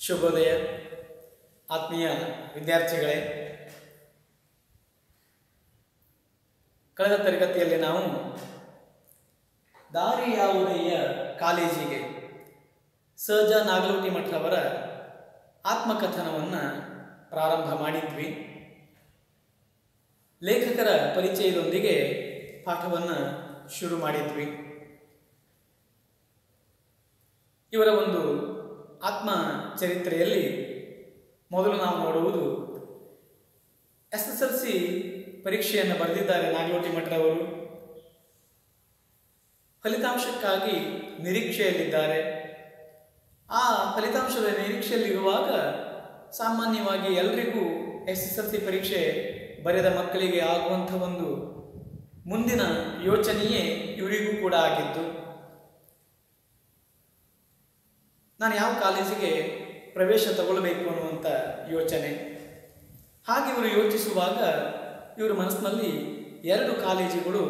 ಶುಭೋದಯ ಆತ್ಮೀಯ ವಿದ್ಯಾರ್ಥಿಗಳೇ ಕಳೆದ ತರಗತಿಯಲ್ಲಿ ನಾವು ದಾರಿ ಯಾವುದಯ್ಯ ಕಾಲೇಜಿಗೆ ಸಹಜ ನಾಗಲೋಟಿ ಮಠರವರ ಆತ್ಮಕಥನವನ್ನು ಪ್ರಾರಂಭ ಮಾಡಿದ್ವಿ ಲೇಖಕರ ಪರಿಚಯದೊಂದಿಗೆ ಪಾಠವನ್ನು ಶುರು ಮಾಡಿದ್ವಿ ಇವರ ಒಂದು ಆತ್ಮ ಚರಿತ್ರೆಯಲ್ಲಿ ಮೊದಲು ನಾವು ನೋಡುವುದು ಎಸ್ ಎಸ್ ಎಲ್ ಸಿ ಪರೀಕ್ಷೆಯನ್ನು ಬರೆದಿದ್ದಾರೆ ನಾಗಲೋಟಿ ಮಠರವರು ಫಲಿತಾಂಶಕ್ಕಾಗಿ ನಿರೀಕ್ಷೆಯಲ್ಲಿದ್ದಾರೆ ಆ ಫಲಿತಾಂಶದ ನಿರೀಕ್ಷೆಯಲ್ಲಿರುವಾಗ ಸಾಮಾನ್ಯವಾಗಿ ಎಲ್ರಿಗೂ ಎಸ್ ಎಸ್ ಎಲ್ ಸಿ ಪರೀಕ್ಷೆ ಬರೆದ ಮಕ್ಕಳಿಗೆ ಆಗುವಂಥ ಒಂದು ಮುಂದಿನ ಯೋಚನೆಯೇ ಇವರಿಗೂ ಕೂಡ ಆಗಿತ್ತು ನಾನು ಯಾವ ಕಾಲೇಜಿಗೆ ಪ್ರವೇಶ ತಗೊಳ್ಬೇಕು ಅನ್ನುವಂಥ ಯೋಚನೆ ಹಾಗೆ ಇವರು ಯೋಚಿಸುವಾಗ ಇವರ ಮನಸ್ಸಿನಲ್ಲಿ ಎರಡು ಕಾಲೇಜುಗಳು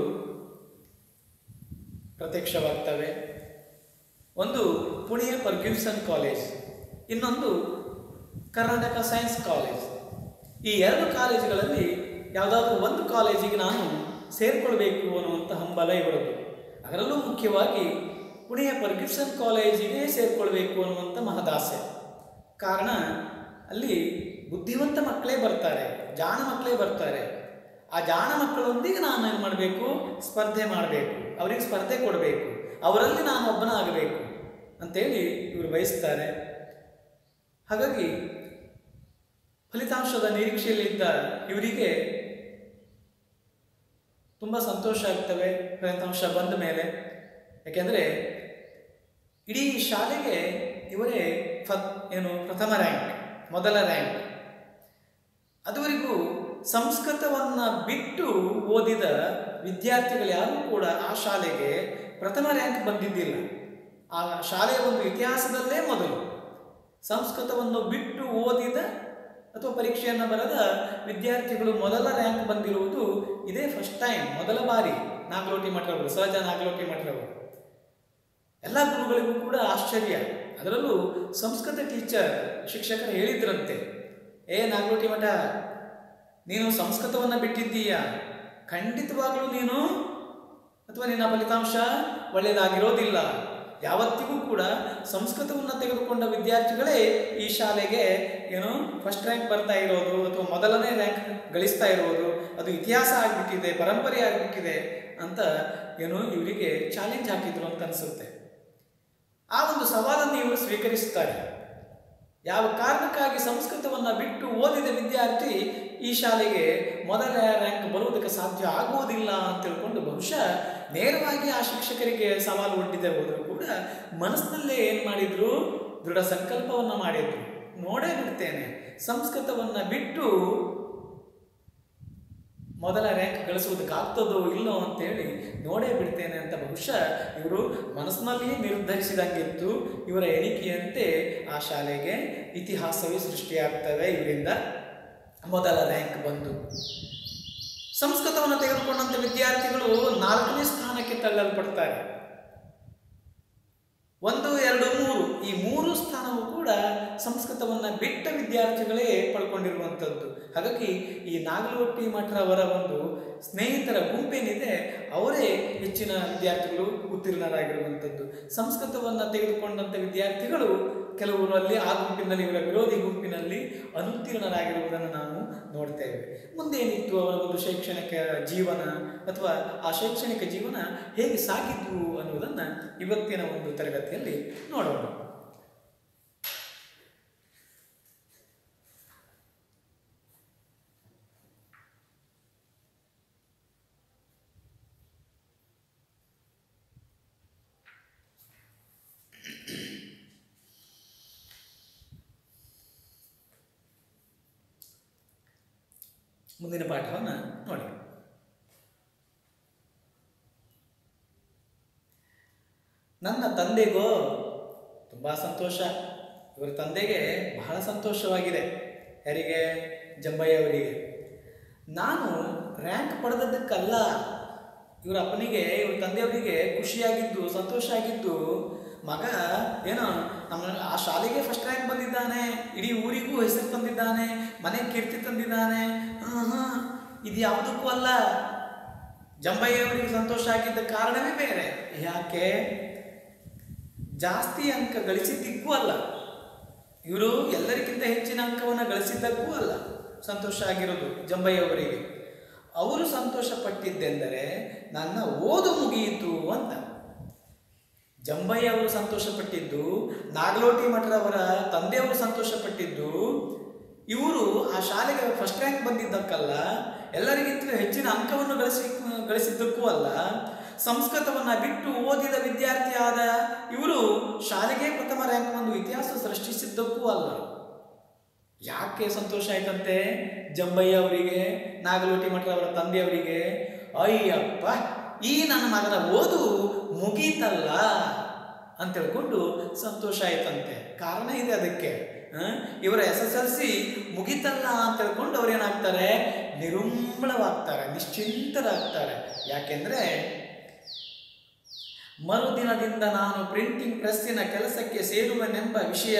ಪ್ರತ್ಯಕ್ಷವಾಗ್ತವೆ ಒಂದು ಪುಣೆಯ ಫರ್ಗ್ಯೂಸನ್ ಕಾಲೇಜ್ ಇನ್ನೊಂದು ಕರ್ನಾಟಕ ಸೈನ್ಸ್ ಕಾಲೇಜ್ ಈ ಎರಡು ಕಾಲೇಜುಗಳಲ್ಲಿ ಯಾವುದಾದ್ರೂ ಒಂದು ಕಾಲೇಜಿಗೆ ನಾನು ಸೇರಿಕೊಳ್ಬೇಕು ಅನ್ನುವಂಥ ಹಂಬಲ ಇವರದ್ದು ಅದರಲ್ಲೂ ಮುಖ್ಯವಾಗಿ ಪುಣೆಯ ಫರ್ಗ್ಯೂಸನ್ ಕಾಲೇಜಿಗೆ ಸೇರಿಕೊಳ್ಬೇಕು ಅನ್ನುವಂಥ ಮಹದಾಸೆ ಕಾರಣ ಅಲ್ಲಿ ಬುದ್ಧಿವಂತ ಮಕ್ಕಳೇ ಬರ್ತಾರೆ ಜಾಣ ಮಕ್ಕಳೇ ಬರ್ತಾರೆ ಆ ಜಾಣ ಮಕ್ಕಳೊಂದಿಗೆ ನಾನು ಏನು ಮಾಡಬೇಕು ಸ್ಪರ್ಧೆ ಮಾಡಬೇಕು ಅವರಿಗೆ ಸ್ಪರ್ಧೆ ಕೊಡಬೇಕು ಅವರಲ್ಲಿ ನಾನು ಒಬ್ಬನ ಆಗಬೇಕು ಅಂತೇಳಿ ಇವರು ಬಯಸ್ತಾರೆ ಹಾಗಾಗಿ ಫಲಿತಾಂಶದ ನಿರೀಕ್ಷೆಯಲ್ಲಿದ್ದ ಇವರಿಗೆ ತುಂಬ ಸಂತೋಷ ಆಗ್ತವೆ ಫಲಿತಾಂಶ ಬಂದ ಮೇಲೆ ಯಾಕೆಂದರೆ ಇಡೀ ಶಾಲೆಗೆ ಇವರೇ ಫ ಏನು ಪ್ರಥಮ ರ್ಯಾಂಕ್ ಮೊದಲ ರ್ಯಾಂಕ್ ಅದುವರೆಗೂ ಸಂಸ್ಕೃತವನ್ನು ಬಿಟ್ಟು ಓದಿದ ವಿದ್ಯಾರ್ಥಿಗಳು ಯಾರೂ ಕೂಡ ಆ ಶಾಲೆಗೆ ಪ್ರಥಮ ರ್ಯಾಂಕ್ ಬಂದಿದ್ದಿಲ್ಲ ಆ ಶಾಲೆಯ ಒಂದು ಇತಿಹಾಸದಲ್ಲೇ ಮೊದಲು ಸಂಸ್ಕೃತವನ್ನು ಬಿಟ್ಟು ಓದಿದ ಅಥವಾ ಪರೀಕ್ಷೆಯನ್ನು ಬರೆದ ವಿದ್ಯಾರ್ಥಿಗಳು ಮೊದಲ ರ್ಯಾಂಕ್ ಬಂದಿರುವುದು ಇದೇ ಫಸ್ಟ್ ಟೈಮ್ ಮೊದಲ ಬಾರಿ ನಾಗಲೋಟಿ ಮಠರವರು ಸಹಜ ನಾಗಲೋಟಿ ಮಠರವರು ಎಲ್ಲ ಗುರುಗಳಿಗೂ ಕೂಡ ಆಶ್ಚರ್ಯ ಅದರಲ್ಲೂ ಸಂಸ್ಕೃತ ಟೀಚರ್ ಶಿಕ್ಷಕರು ಹೇಳಿದ್ರಂತೆ ಏ ನಾಗಲೋಟಿ ಮಠ ನೀನು ಸಂಸ್ಕೃತವನ್ನು ಬಿಟ್ಟಿದ್ದೀಯ ಖಂಡಿತವಾಗಲೂ ನೀನು ಅಥವಾ ನಿನ್ನ ಫಲಿತಾಂಶ ಒಳ್ಳೆಯದಾಗಿರೋದಿಲ್ಲ ಯಾವತ್ತಿಗೂ ಕೂಡ ಸಂಸ್ಕೃತವನ್ನು ತೆಗೆದುಕೊಂಡ ವಿದ್ಯಾರ್ಥಿಗಳೇ ಈ ಶಾಲೆಗೆ ಏನು ಫಸ್ಟ್ ರ್ಯಾಂಕ್ ಬರ್ತಾ ಇರೋದು ಅಥವಾ ಮೊದಲನೇ ರ್ಯಾಂಕ್ ಗಳಿಸ್ತಾ ಇರೋದು ಅದು ಇತಿಹಾಸ ಆಗಿಬಿಟ್ಟಿದೆ ಪರಂಪರೆ ಆಗಿಬಿಟ್ಟಿದೆ ಅಂತ ಏನು ಇವರಿಗೆ ಚಾಲೆಂಜ್ ಹಾಕಿದ್ರು ಅಂತ ಅನಿಸುತ್ತೆ ಆ ಒಂದು ಸವಾಲನ್ನು ಇವರು ಸ್ವೀಕರಿಸುತ್ತಾರೆ ಯಾವ ಕಾರಣಕ್ಕಾಗಿ ಸಂಸ್ಕೃತವನ್ನು ಬಿಟ್ಟು ಓದಿದ ವಿದ್ಯಾರ್ಥಿ ಈ ಶಾಲೆಗೆ ಮೊದಲ ರ್ಯಾಂಕ್ ಬರುವುದಕ್ಕೆ ಸಾಧ್ಯ ಆಗುವುದಿಲ್ಲ ಅಂತ ತಿಳ್ಕೊಂಡು ಬಹುಶಃ ನೇರವಾಗಿ ಆ ಶಿಕ್ಷಕರಿಗೆ ಸವಾಲು ಒಡ್ಡಿದೆ ಹೋದರೂ ಕೂಡ ಮನಸ್ಸಿನಲ್ಲೇ ಏನು ಮಾಡಿದ್ರು ದೃಢ ಸಂಕಲ್ಪವನ್ನು ಮಾಡಿದ್ರು ನೋಡೇ ಬಿಡ್ತೇನೆ ಸಂಸ್ಕೃತವನ್ನು ಬಿಟ್ಟು ಮೊದಲ ರ್ಯಾಂಕ್ ಗಳಿಸುವುದಕ್ಕಾಗ್ತದೋ ಇಲ್ಲೋ ಅಂತೇಳಿ ನೋಡೇ ಬಿಡ್ತೇನೆ ಅಂತ ಬಹುಶಃ ಇವರು ಮನಸ್ಸಿನಲ್ಲಿಯೇ ನಿರ್ಧರಿಸಿದಂಗಿತ್ತು ಇವರ ಎಣಿಕೆಯಂತೆ ಆ ಶಾಲೆಗೆ ಇತಿಹಾಸವೇ ಸೃಷ್ಟಿಯಾಗ್ತವೆ ಇವರಿಂದ ಮೊದಲ ರ್ಯಾಂಕ್ ಬಂದು ಸಂಸ್ಕೃತವನ್ನು ತೆಗೆದುಕೊಂಡಂಥ ವಿದ್ಯಾರ್ಥಿಗಳು ನಾಲ್ಕನೇ ಸ್ಥಾನಕ್ಕೆ ತಳ್ಳಲ್ಪಡ್ತಾರೆ ಒಂದು ಎರಡು ಮೂರು ಈ ಮೂರು ಸ್ಥಾನವೂ ಕೂಡ ಸಂಸ್ಕೃತವನ್ನು ಬಿಟ್ಟ ವಿದ್ಯಾರ್ಥಿಗಳೇ ಪಡ್ಕೊಂಡಿರುವಂಥದ್ದು ಹಾಗಾಗಿ ಈ ನಾಗಲೋಟಿ ಮಠರವರ ಒಂದು ಸ್ನೇಹಿತರ ಗುಂಪೇನಿದೆ ಅವರೇ ಹೆಚ್ಚಿನ ವಿದ್ಯಾರ್ಥಿಗಳು ಉತ್ತೀರ್ಣರಾಗಿರುವಂಥದ್ದು ಸಂಸ್ಕೃತವನ್ನು ತೆಗೆದುಕೊಂಡಂಥ ವಿದ್ಯಾರ್ಥಿಗಳು ಕೆಲವರು ಅಲ್ಲಿ ಆ ಗುಂಪಿನಲ್ಲಿ ಇವರ ವಿರೋಧಿ ಗುಂಪಿನಲ್ಲಿ ಅನುತ್ತೀರ್ಣರಾಗಿರುವುದನ್ನು ನಾವು ನೋಡ್ತೇವೆ ಮುಂದೇನಿತ್ತು ಅವರ ಒಂದು ಶೈಕ್ಷಣಿಕ ಜೀವನ ಅಥವಾ ಆ ಶೈಕ್ಷಣಿಕ ಜೀವನ ಹೇಗೆ ಸಾಗಿದ್ವು ಅನ್ನುವುದನ್ನು ಇವತ್ತಿನ ಒಂದು ತರಗತಿಯಲ್ಲಿ ನೋಡೋಣ ಮುಂದಿನ ಪಾಠವನ್ನು ನೋಡಿ ನನ್ನ ತಂದೆಗೋ ತುಂಬ ಸಂತೋಷ ಇವರ ತಂದೆಗೆ ಬಹಳ ಸಂತೋಷವಾಗಿದೆ ಯಾರಿಗೆ ಜಂಬಯ್ಯ ಅವರಿಗೆ ನಾನು ರ್ಯಾಂಕ್ ಪಡೆದದ್ದಕ್ಕಲ್ಲ ಇವರ ಅಪ್ಪನಿಗೆ ಇವ್ರ ತಂದೆಯವರಿಗೆ ಖುಷಿಯಾಗಿದ್ದು ಸಂತೋಷ ಆಗಿದ್ದು ಮಗ ಏನೋ ನಮ್ಮ ಆ ಶಾಲೆಗೆ ಫಸ್ಟ್ ರ್ಯಾಂಕ್ ಬಂದಿದ್ದಾನೆ ಇಡೀ ಊರಿಗೂ ಹೆಸರು ತಂದಿದ್ದಾನೆ ಮನೆ ಕೀರ್ತಿ ತಂದಿದ್ದಾನೆ ಹಾಂ ಇದು ಯಾವುದಕ್ಕೂ ಅಲ್ಲ ಜಂಬಯ್ಯವರಿಗೆ ಸಂತೋಷ ಆಗಿದ್ದ ಕಾರಣವೇ ಬೇರೆ ಯಾಕೆ ಜಾಸ್ತಿ ಅಂಕ ಗಳಿಸಿದ್ದಕ್ಕೂ ಅಲ್ಲ ಇವರು ಎಲ್ಲರಿಗಿಂತ ಹೆಚ್ಚಿನ ಅಂಕವನ್ನು ಗಳಿಸಿದ್ದಕ್ಕೂ ಅಲ್ಲ ಸಂತೋಷ ಆಗಿರೋದು ಜಂಬಯ್ಯವರಿಗೆ ಅವರು ಸಂತೋಷ ಪಟ್ಟಿದ್ದೆಂದರೆ ನನ್ನ ಓದು ಮುಗಿಯಿತು ಅಂತ ಜಂಬಯ್ಯ ಅವರು ಸಂತೋಷ ಪಟ್ಟಿದ್ದು ನಾಗಲೋಟಿ ಮಠರವರ ತಂದೆಯವರು ಸಂತೋಷ ಪಟ್ಟಿದ್ದು ಇವರು ಆ ಶಾಲೆಗೆ ಫಸ್ಟ್ ರ್ಯಾಂಕ್ ಬಂದಿದ್ದಕ್ಕಲ್ಲ ಎಲ್ಲರಿಗಿಂತಲೂ ಹೆಚ್ಚಿನ ಅಂಕವನ್ನು ಗಳಿಸಿ ಗಳಿಸಿದ್ದಕ್ಕೂ ಅಲ್ಲ ಸಂಸ್ಕೃತವನ್ನು ಬಿಟ್ಟು ಓದಿದ ವಿದ್ಯಾರ್ಥಿಯಾದ ಇವರು ಶಾಲೆಗೆ ಪ್ರಥಮ ರ್ಯಾಂಕ್ ಒಂದು ಇತಿಹಾಸ ಸೃಷ್ಟಿಸಿದ್ದಕ್ಕೂ ಅಲ್ಲ ಯಾಕೆ ಸಂತೋಷ ಆಯ್ತಂತೆ ಜಂಬಯ್ಯ ಅವರಿಗೆ ನಾಗಲೋಟಿ ಮಠರವರ ತಂದೆಯವರಿಗೆ ಅಯ್ಯಪ್ಪ ಈ ನನ್ನ ಮಗನ ಓದು ಮುಗೀತಲ್ಲ ಅಂತ ಹೇಳ್ಕೊಂಡು ಸಂತೋಷ ಆಯ್ತಂತೆ ಕಾರಣ ಇದೆ ಅದಕ್ಕೆ ಆ, ಇವರ ಎಸ್ ಎಸ್ ಎಲ್ ಸಿ ಮುಗಿತಲ್ಲ ಅಂತ ಹೇಳ್ಕೊಂಡು ಅವ್ರು ಏನಾಗ್ತಾರೆ ನಿರುಂಬಳವಾಗ್ತಾರೆ ನಿಶ್ಚಿಂತರಾಗ್ತಾರೆ ಯಾಕೆಂದ್ರೆ ಮರುದಿನದಿಂದ ನಾನು ಪ್ರಿಂಟಿಂಗ್ ಪ್ರೆಸ್ಸಿನ ಕೆಲಸಕ್ಕೆ ಸೇರುವೆನೆಂಬ ವಿಷಯ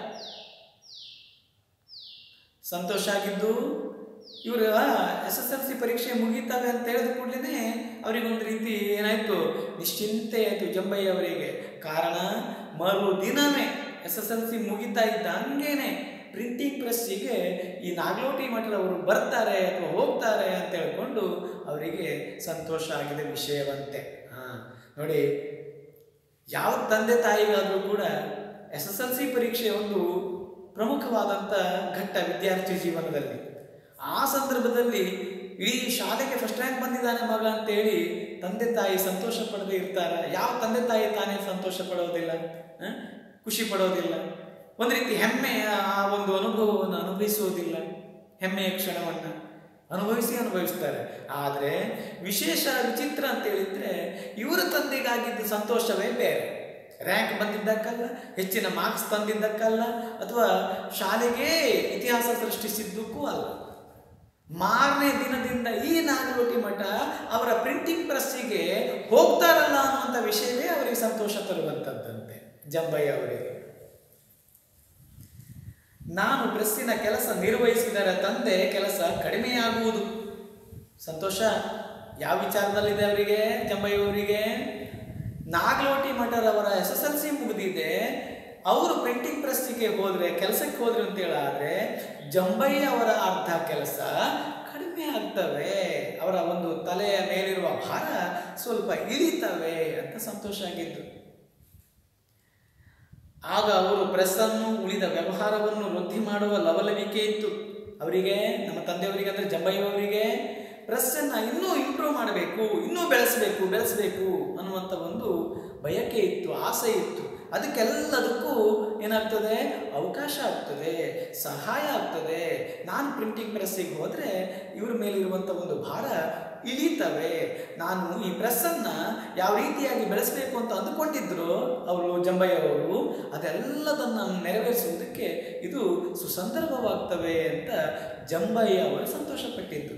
ಸಂತೋಷ ಆಗಿದ್ದು ಇವರು ಎಸ್ ಎಸ್ ಎಲ್ ಸಿ ಪರೀಕ್ಷೆ ಮುಗೀತವೆ ಅಂತ ಹೇಳಿದ ಕೂಡಲೇ ಅವರಿಗೊಂದು ರೀತಿ ಏನಾಯ್ತು ನಿಶ್ಚಿಂತೆ ಆಯಿತು ಜಂಬಯ್ಯ ಅವರಿಗೆ ಕಾರಣ ಮರು ದಿನವೇ ಎಸ್ ಎಸ್ ಎಲ್ ಸಿ ಮುಗಿತಾ ಇದ್ದ ಹಂಗೇನೆ ಪ್ರಿಂಟಿಂಗ್ ಪ್ರೆಸ್ಸಿಗೆ ಈ ನಾಗಲೋಟಿ ಮಠದವರು ಬರ್ತಾರೆ ಅಥವಾ ಹೋಗ್ತಾರೆ ಅಂತ ಹೇಳ್ಕೊಂಡು ಅವರಿಗೆ ಸಂತೋಷ ಆಗಿದೆ ವಿಷಯವಂತೆ ಹಾಂ ನೋಡಿ ಯಾವ ತಂದೆ ತಾಯಿಗಾದರೂ ಕೂಡ ಎಸ್ ಎಸ್ ಎಲ್ ಸಿ ಪರೀಕ್ಷೆ ಒಂದು ಪ್ರಮುಖವಾದಂಥ ಘಟ್ಟ ವಿದ್ಯಾರ್ಥಿ ಜೀವನದಲ್ಲಿ ಆ ಸಂದರ್ಭದಲ್ಲಿ ಇಡೀ ಶಾಲೆಗೆ ಫಸ್ಟ್ ರ್ಯಾಂಕ್ ಬಂದಿದ್ದಾನೆ ಮಗ ಅಂತೇಳಿ ತಂದೆ ತಾಯಿ ಸಂತೋಷ ಪಡದೆ ಇರ್ತಾರ ಯಾವ ತಂದೆ ತಾಯಿ ತಾನೇ ಸಂತೋಷ ಪಡೋದಿಲ್ಲ ಆ? ಖುಷಿ ಪಡೋದಿಲ್ಲ ಒಂದು ರೀತಿ ಹೆಮ್ಮೆಯ ಆ ಒಂದು ಅನುಭವವನ್ನು ಅನುಭವಿಸುವುದಿಲ್ಲ ಹೆಮ್ಮೆಯ ಕ್ಷಣವನ್ನು ಅನುಭವಿಸಿ ಅನುಭವಿಸ್ತಾರೆ ಆದರೆ ವಿಶೇಷ ವಿಚಿತ್ರ ಅಂತ ಹೇಳಿದ್ರೆ ಇವರ ತಂದೆಗಾಗಿದ್ದ ಸಂತೋಷವೇ ಬೇರೆ ರ್ಯಾಂಕ್ ಬಂದಿದ್ದಕ್ಕಲ್ಲ ಹೆಚ್ಚಿನ ಮಾರ್ಕ್ಸ್ ತಂದಿದ್ದಕ್ಕಲ್ಲ ಅಥವಾ ಶಾಲೆಗೆ ಇತಿಹಾಸ ಸೃಷ್ಟಿಸಿದ್ದಕ್ಕೂ ಅಲ್ಲ ಮಾರನೇ ದಿನದಿಂದ ಈ ನಾಗಲೋಟಿ ಮಠ ಅವರ ಪ್ರಿಂಟಿಂಗ್ ಪ್ರೆಸ್ಸಿಗೆ ಹೋಗ್ತಾರಲ್ಲ ಅನ್ನುವಂಥ ವಿಷಯವೇ ಅವರಿಗೆ ಸಂತೋಷ ತರುವಂಥದ್ದಂತೆ ಜಂಬಯ್ಯ ಅವರಿಗೆ ನಾನು ಪ್ರೆಸ್ಸಿನ ಕೆಲಸ ನಿರ್ವಹಿಸಿದರೆ ತಂದೆ ಕೆಲಸ ಕಡಿಮೆಯಾಗುವುದು ಸಂತೋಷ ಯಾವ ವಿಚಾರದಲ್ಲಿದೆ ಅವರಿಗೆ ಜಂಬಯ್ಯ ಅವರಿಗೆ ನಾಗಲೋಟಿ ಮಠರವರ ಎಸ್ ಎಸ್ ಎಲ್ ಸಿ ಮುಗಿದಿದೆ ಅವರು ಪ್ರಿಂಟಿಂಗ್ ಪ್ರೆಸ್ಸಿಗೆ ಹೋದ್ರೆ ಕೆಲಸಕ್ಕೆ ಹೋದ್ರೆ ಅಂತ ಹೇಳಾದ್ರೆ ಜಂಬಯ್ಯ ಅವರ ಅರ್ಧ ಕೆಲಸ ಕಡಿಮೆ ಆಗ್ತವೆ ಅವರ ಒಂದು ತಲೆಯ ಮೇಲಿರುವ ಭಾರ ಸ್ವಲ್ಪ ಇಳಿತವೆ ಅಂತ ಸಂತೋಷ ಆಗಿದ್ದು ಆಗ ಅವರು ಪ್ರೆಸ್ಸನ್ನು ಉಳಿದ ವ್ಯವಹಾರವನ್ನು ವೃದ್ಧಿ ಮಾಡುವ ಲವಲವಿಕೆ ಇತ್ತು ಅವರಿಗೆ ನಮ್ಮ ತಂದೆಯವರಿಗೆ ಅಂದರೆ ಜಂಬಯ್ಯವರಿಗೆ ಪ್ರೆಸ್ಸನ್ನು ಇನ್ನೂ ಇಂಪ್ರೂವ್ ಮಾಡಬೇಕು ಇನ್ನೂ ಬೆಳೆಸಬೇಕು ಬೆಳೆಸಬೇಕು ಅನ್ನುವಂಥ ಒಂದು ಬಯಕೆ ಇತ್ತು ಆಸೆ ಇತ್ತು ಅದಕ್ಕೆಲ್ಲದಕ್ಕೂ ಏನಾಗ್ತದೆ ಅವಕಾಶ ಆಗ್ತದೆ ಸಹಾಯ ಆಗ್ತದೆ ನಾನು ಪ್ರಿಂಟಿಂಗ್ ಪ್ರೆಸ್ಸಿಗೆ ಹೋದರೆ ಇವ್ರ ಮೇಲಿರುವಂಥ ಒಂದು ಭಾರ ಇಳೀತವೆ ನಾನು ಈ ಪ್ರೆಸ್ಸನ್ನು ಯಾವ ರೀತಿಯಾಗಿ ಬೆಳೆಸಬೇಕು ಅಂತ ಅಂದುಕೊಂಡಿದ್ರು ಅವರು ಜಂಬಯ್ಯವರು ಅದೆಲ್ಲದನ್ನು ನೆರವೇರಿಸುವುದಕ್ಕೆ ಇದು ಸುಸಂದರ್ಭವಾಗ್ತವೆ ಅಂತ ಜಂಬಯ್ಯ ಅವರು ಸಂತೋಷಪಟ್ಟಿದ್ದು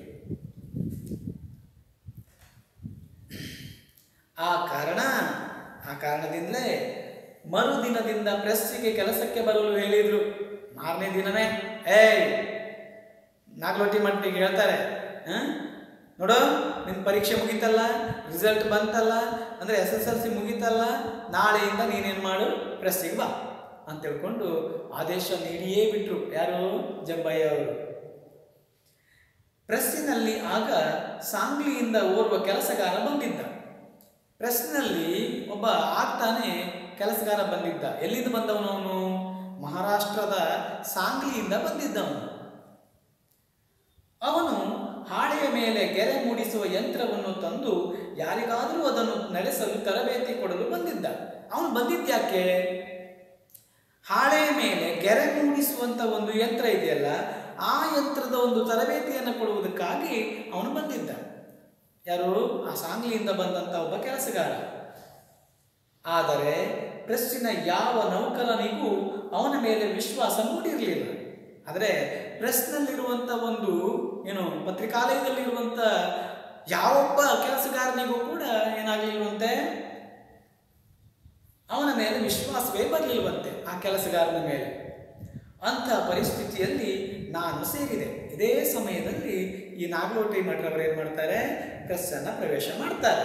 ಆ ಕಾರಣ ಆ ಕಾರಣದಿಂದಲೇ ಮರುದಿನದಿಂದ ಪ್ರೆಸ್ಸಿಗೆ ಕೆಲಸಕ್ಕೆ ಬರಲು ಹೇಳಿದ್ರು ಮಾರನೇ ದಿನವೇ ಏಯ್ ನಾಗಲೋಟಿ ಮಟ್ಟಿಗೆ ಹೇಳ್ತಾರೆ ಆ? ನೋಡು ನಿನ್ನ ಪರೀಕ್ಷೆ ಮುಗೀತಲ್ಲ ರಿಸಲ್ಟ್ ಬಂತಲ್ಲ ಅಂದರೆ ಎಸ್ ಎಸ್ ಎಲ್ ಸಿ ಮುಗೀತಲ್ಲ ನಾಳೆಯಿಂದ ನೀನೇನು ಮಾಡು ಪ್ರೆಸ್ಸಿಗೆ ಬಾ ಅಂತ ಹೇಳ್ಕೊಂಡು ಆದೇಶ ನೀಡಿಯೇ ಬಿಟ್ರು ಯಾರು ಜಂಬಯ್ಯ ಅವರು ಪ್ರೆಸ್ಸಿನಲ್ಲಿ ಆಗ ಸಾಂಗ್ಲಿಯಿಂದ ಓರ್ವ ಕೆಲಸಗಾರ ಬಂದಿದ್ದ ಪ್ರೆಸ್ನಲ್ಲಿ ಒಬ್ಬ ಆಗ್ತಾನೆ ಕೆಲಸಗಾರ ಬಂದಿದ್ದ ಎಲ್ಲಿಂದ ಬಂದವನು ಅವನು ಮಹಾರಾಷ್ಟ್ರದ ಸಾಂಗ್ಲಿಯಿಂದ ಬಂದಿದ್ದವನು ಅವನು ಹಾಳೆಯ ಮೇಲೆ ಗೆರೆ ಮೂಡಿಸುವ ಯಂತ್ರವನ್ನು ತಂದು ಯಾರಿಗಾದರೂ ಅದನ್ನು ನಡೆಸಲು ತರಬೇತಿ ಕೊಡಲು ಬಂದಿದ್ದ ಅವನು ಬಂದಿದ್ಯಾಕೆ ಹಾಳೆಯ ಮೇಲೆ ಗೆರೆ ಮೂಡಿಸುವಂತ ಒಂದು ಯಂತ್ರ ಇದೆಯಲ್ಲ ಆ ಯಂತ್ರದ ಒಂದು ತರಬೇತಿಯನ್ನು ಕೊಡುವುದಕ್ಕಾಗಿ ಅವನು ಬಂದಿದ್ದ ಯಾರು ಆ ಸಾಂಗ್ಲಿಯಿಂದ ಬಂದಂತ ಒಬ್ಬ ಕೆಲಸಗಾರ ಆದರೆ ಪ್ರೆಸ್ಸಿನ ಯಾವ ನೌಕರನಿಗೂ ಅವನ ಮೇಲೆ ವಿಶ್ವಾಸ ಮೂಡಿರಲಿಲ್ಲ ಆದರೆ ಪ್ರೆಸ್ನಲ್ಲಿರುವಂಥ ಒಂದು ಏನು ಪತ್ರಿಕಾಲಯದಲ್ಲಿರುವಂಥ ಯಾವೊಬ್ಬ ಕೆಲಸಗಾರನಿಗೂ ಕೂಡ ಏನಾಗಲಿಲ್ವಂತೆ ಅವನ ಮೇಲೆ ವಿಶ್ವಾಸವೇ ಬರಲಿಲ್ವಂತೆ ಆ ಕೆಲಸಗಾರನ ಮೇಲೆ ಅಂಥ ಪರಿಸ್ಥಿತಿಯಲ್ಲಿ ನಾನು ಸೇರಿದೆ ಇದೇ ಸಮಯದಲ್ಲಿ ಈ ನಾಗಲೋಟಿ ಮಠರವರು ಏನು ಮಾಡ್ತಾರೆ ಕ್ರಿಸ್ತನ್ನ ಪ್ರವೇಶ ಮಾಡ್ತಾರೆ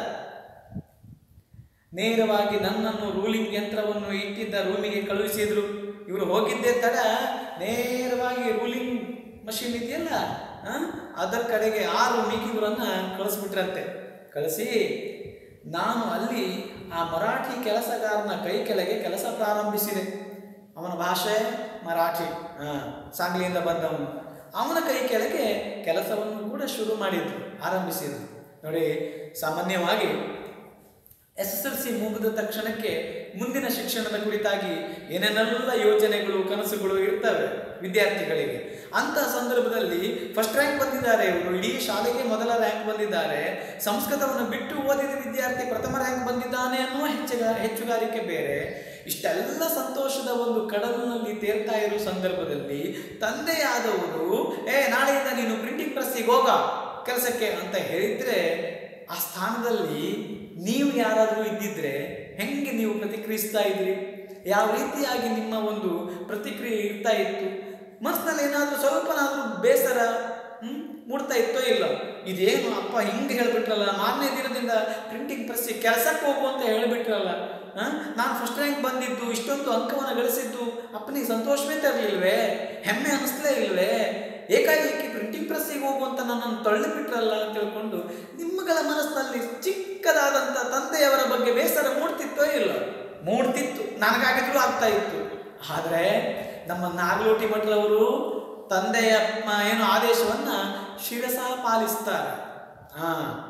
ನೇರವಾಗಿ ನನ್ನನ್ನು ರೂಲಿಂಗ್ ಯಂತ್ರವನ್ನು ಇಟ್ಟಿದ್ದ ರೂಮಿಗೆ ಕಳುಹಿಸಿದ್ರು ಇವರು ಹೋಗಿದ್ದೇ ತಡ ನೇರವಾಗಿ ರೂಲಿಂಗ್ ಮಷಿನ್ ಇದೆಯಲ್ಲ ಆ, ಅದರ ಕಡೆಗೆ ಆ ರೂಮಿಗೆ ಇವರನ್ನ ಕಳಿಸ್ಬಿಟ್ರಂತೆ ಕಳಿಸಿ ನಾನು ಅಲ್ಲಿ ಆ ಮರಾಠಿ ಕೆಲಸಗಾರನ ಕೈ ಕೆಳಗೆ ಕೆಲಸ ಪ್ರಾರಂಭಿಸಿದೆ ಅವನ ಭಾಷೆ ಮರಾಠಿ ಆ, ಸಾಂಗ್ಲಿಯಿಂದ ಬಂದವನು ಅವನ ಕೈ ಕೆಳಗೆ ಕೆಲಸವನ್ನು ಕೂಡ ಶುರು ಮಾಡಿದ್ರು ಆರಂಭಿಸಿದ್ರು ನೋಡಿ ಸಾಮಾನ್ಯವಾಗಿ ಎಸ್ ಎಸ್ ಎಲ್ ಸಿ ಮುಗಿದ ತಕ್ಷಣಕ್ಕೆ ಮುಂದಿನ ಶಿಕ್ಷಣದ ಕುರಿತಾಗಿ ಏನೇನೆಲ್ಲ ಯೋಜನೆಗಳು ಕನಸುಗಳು ಇರ್ತವೆ ವಿದ್ಯಾರ್ಥಿಗಳಿಗೆ ಅಂತ ಸಂದರ್ಭದಲ್ಲಿ ಫಸ್ಟ್ ರ್ಯಾಂಕ್ ಬಂದಿದ್ದಾರೆ ಇವರು ಇಡೀ ಶಾಲೆಗೆ ಮೊದಲ ರ್ಯಾಂಕ್ ಬಂದಿದ್ದಾರೆ ಸಂಸ್ಕೃತವನ್ನು ಬಿಟ್ಟು ಓದಿದ ವಿದ್ಯಾರ್ಥಿ ಪ್ರಥಮ ರ್ಯಾಂಕ್ ಬಂದಿದ್ದಾನೆ ಅನ್ನುವ ಹೆಚ್ಚುಗ ಹೆಚ್ಚುಗಾರಿಕೆ ಬೇರೆ ಇಷ್ಟೆಲ್ಲ ಸಂತೋಷದ ಒಂದು ಕಡಲಿನಲ್ಲಿ ತೇರ್ತಾ ಇರೋ ಸಂದರ್ಭದಲ್ಲಿ ತಂದೆಯಾದವರು ಏ ನಾಳೆಯಿಂದ ನೀನು ಪ್ರಿಂಟಿಂಗ್ ಪ್ರೆಸ್ಸಿಗೆ ಹೋಗ ಕೆಲಸಕ್ಕೆ ಅಂತ ಹೇಳಿದ್ರೆ ಆ ಸ್ಥಾನದಲ್ಲಿ ನೀವು ಯಾರಾದರೂ ಇದ್ದಿದ್ರೆ ಹೆಂಗೆ ನೀವು ಪ್ರತಿಕ್ರಿಯಿಸ್ತಾ ಇದ್ರಿ ಯಾವ ರೀತಿಯಾಗಿ ನಿಮ್ಮ ಒಂದು ಪ್ರತಿಕ್ರಿಯೆ ಇರ್ತಾ ಇತ್ತು ಮನಸ್ಸಿನಲ್ಲಿ ಏನಾದರೂ ಸ್ವಲ್ಪನಾದರೂ ಬೇಸರ ಹ್ಮ್ ಮೂಡ್ತಾ ಇತ್ತೋ ಇಲ್ಲ ಇದೇನು ಅಪ್ಪ ಹಿಂಗೆ ಹೇಳ್ಬಿಟ್ರಲ್ಲ ಮಾರನೇ ದಿನದಿಂದ ಪ್ರಿಂಟಿಂಗ್ ಪ್ರೆಸ್ ಕೆಲಸಕ್ಕೆ ಹೋಗು ಅಂತ ಹೇಳ್ಬಿಟ್ರಲ್ಲ ಆ? ನಾನು ಫಸ್ಟ್ ರ್ಯಾಂಕ್ ಬಂದಿದ್ದು ಇಷ್ಟೊಂದು ಅಂಕವನ್ನು ಗಳಿಸಿದ್ದು ಅಪ್ಪನಿಗೆ ಸಂತೋಷವೇ ತರಲಿಲ್ವೇ ಹೆಮ್ಮೆ ಅನಿಸ್ಲೇ ಇಲ್ವೇ ಏಕಾಏಕಿ ಪ್ರಿಂಟಿಂಗ್ ಪ್ರೆಸ್ಸಿಗೆ ಹೋಗು ಅಂತ ನನ್ನನ್ನು ತಳ್ಳಿಬಿಟ್ರಲ್ಲ ಅಂತ ತಿಳ್ಕೊಂಡು ನಿಮ್ಮಗಳ ಮನಸ್ಸಿನಲ್ಲಿ ಚಿಕ್ಕದಾದಂಥ ತಂದೆಯವರ ಬಗ್ಗೆ ಬೇಸರ ಮೂಡ್ತಿತ್ತೋ ಇಲ್ಲ ಮೂಡ್ತಿತ್ತು ನನಗಾಗಿದ್ರು ಆಗ್ತಾ ಇತ್ತು ಆದರೆ ನಮ್ಮ ನಾಗಲೋಟಿ ಭಟ್ರವರು ತಂದೆಯ ಮ- ಏನು ಆದೇಶವನ್ನ ಶಿರಸ ಪಾಲಿಸ್ತಾರೆ ಆ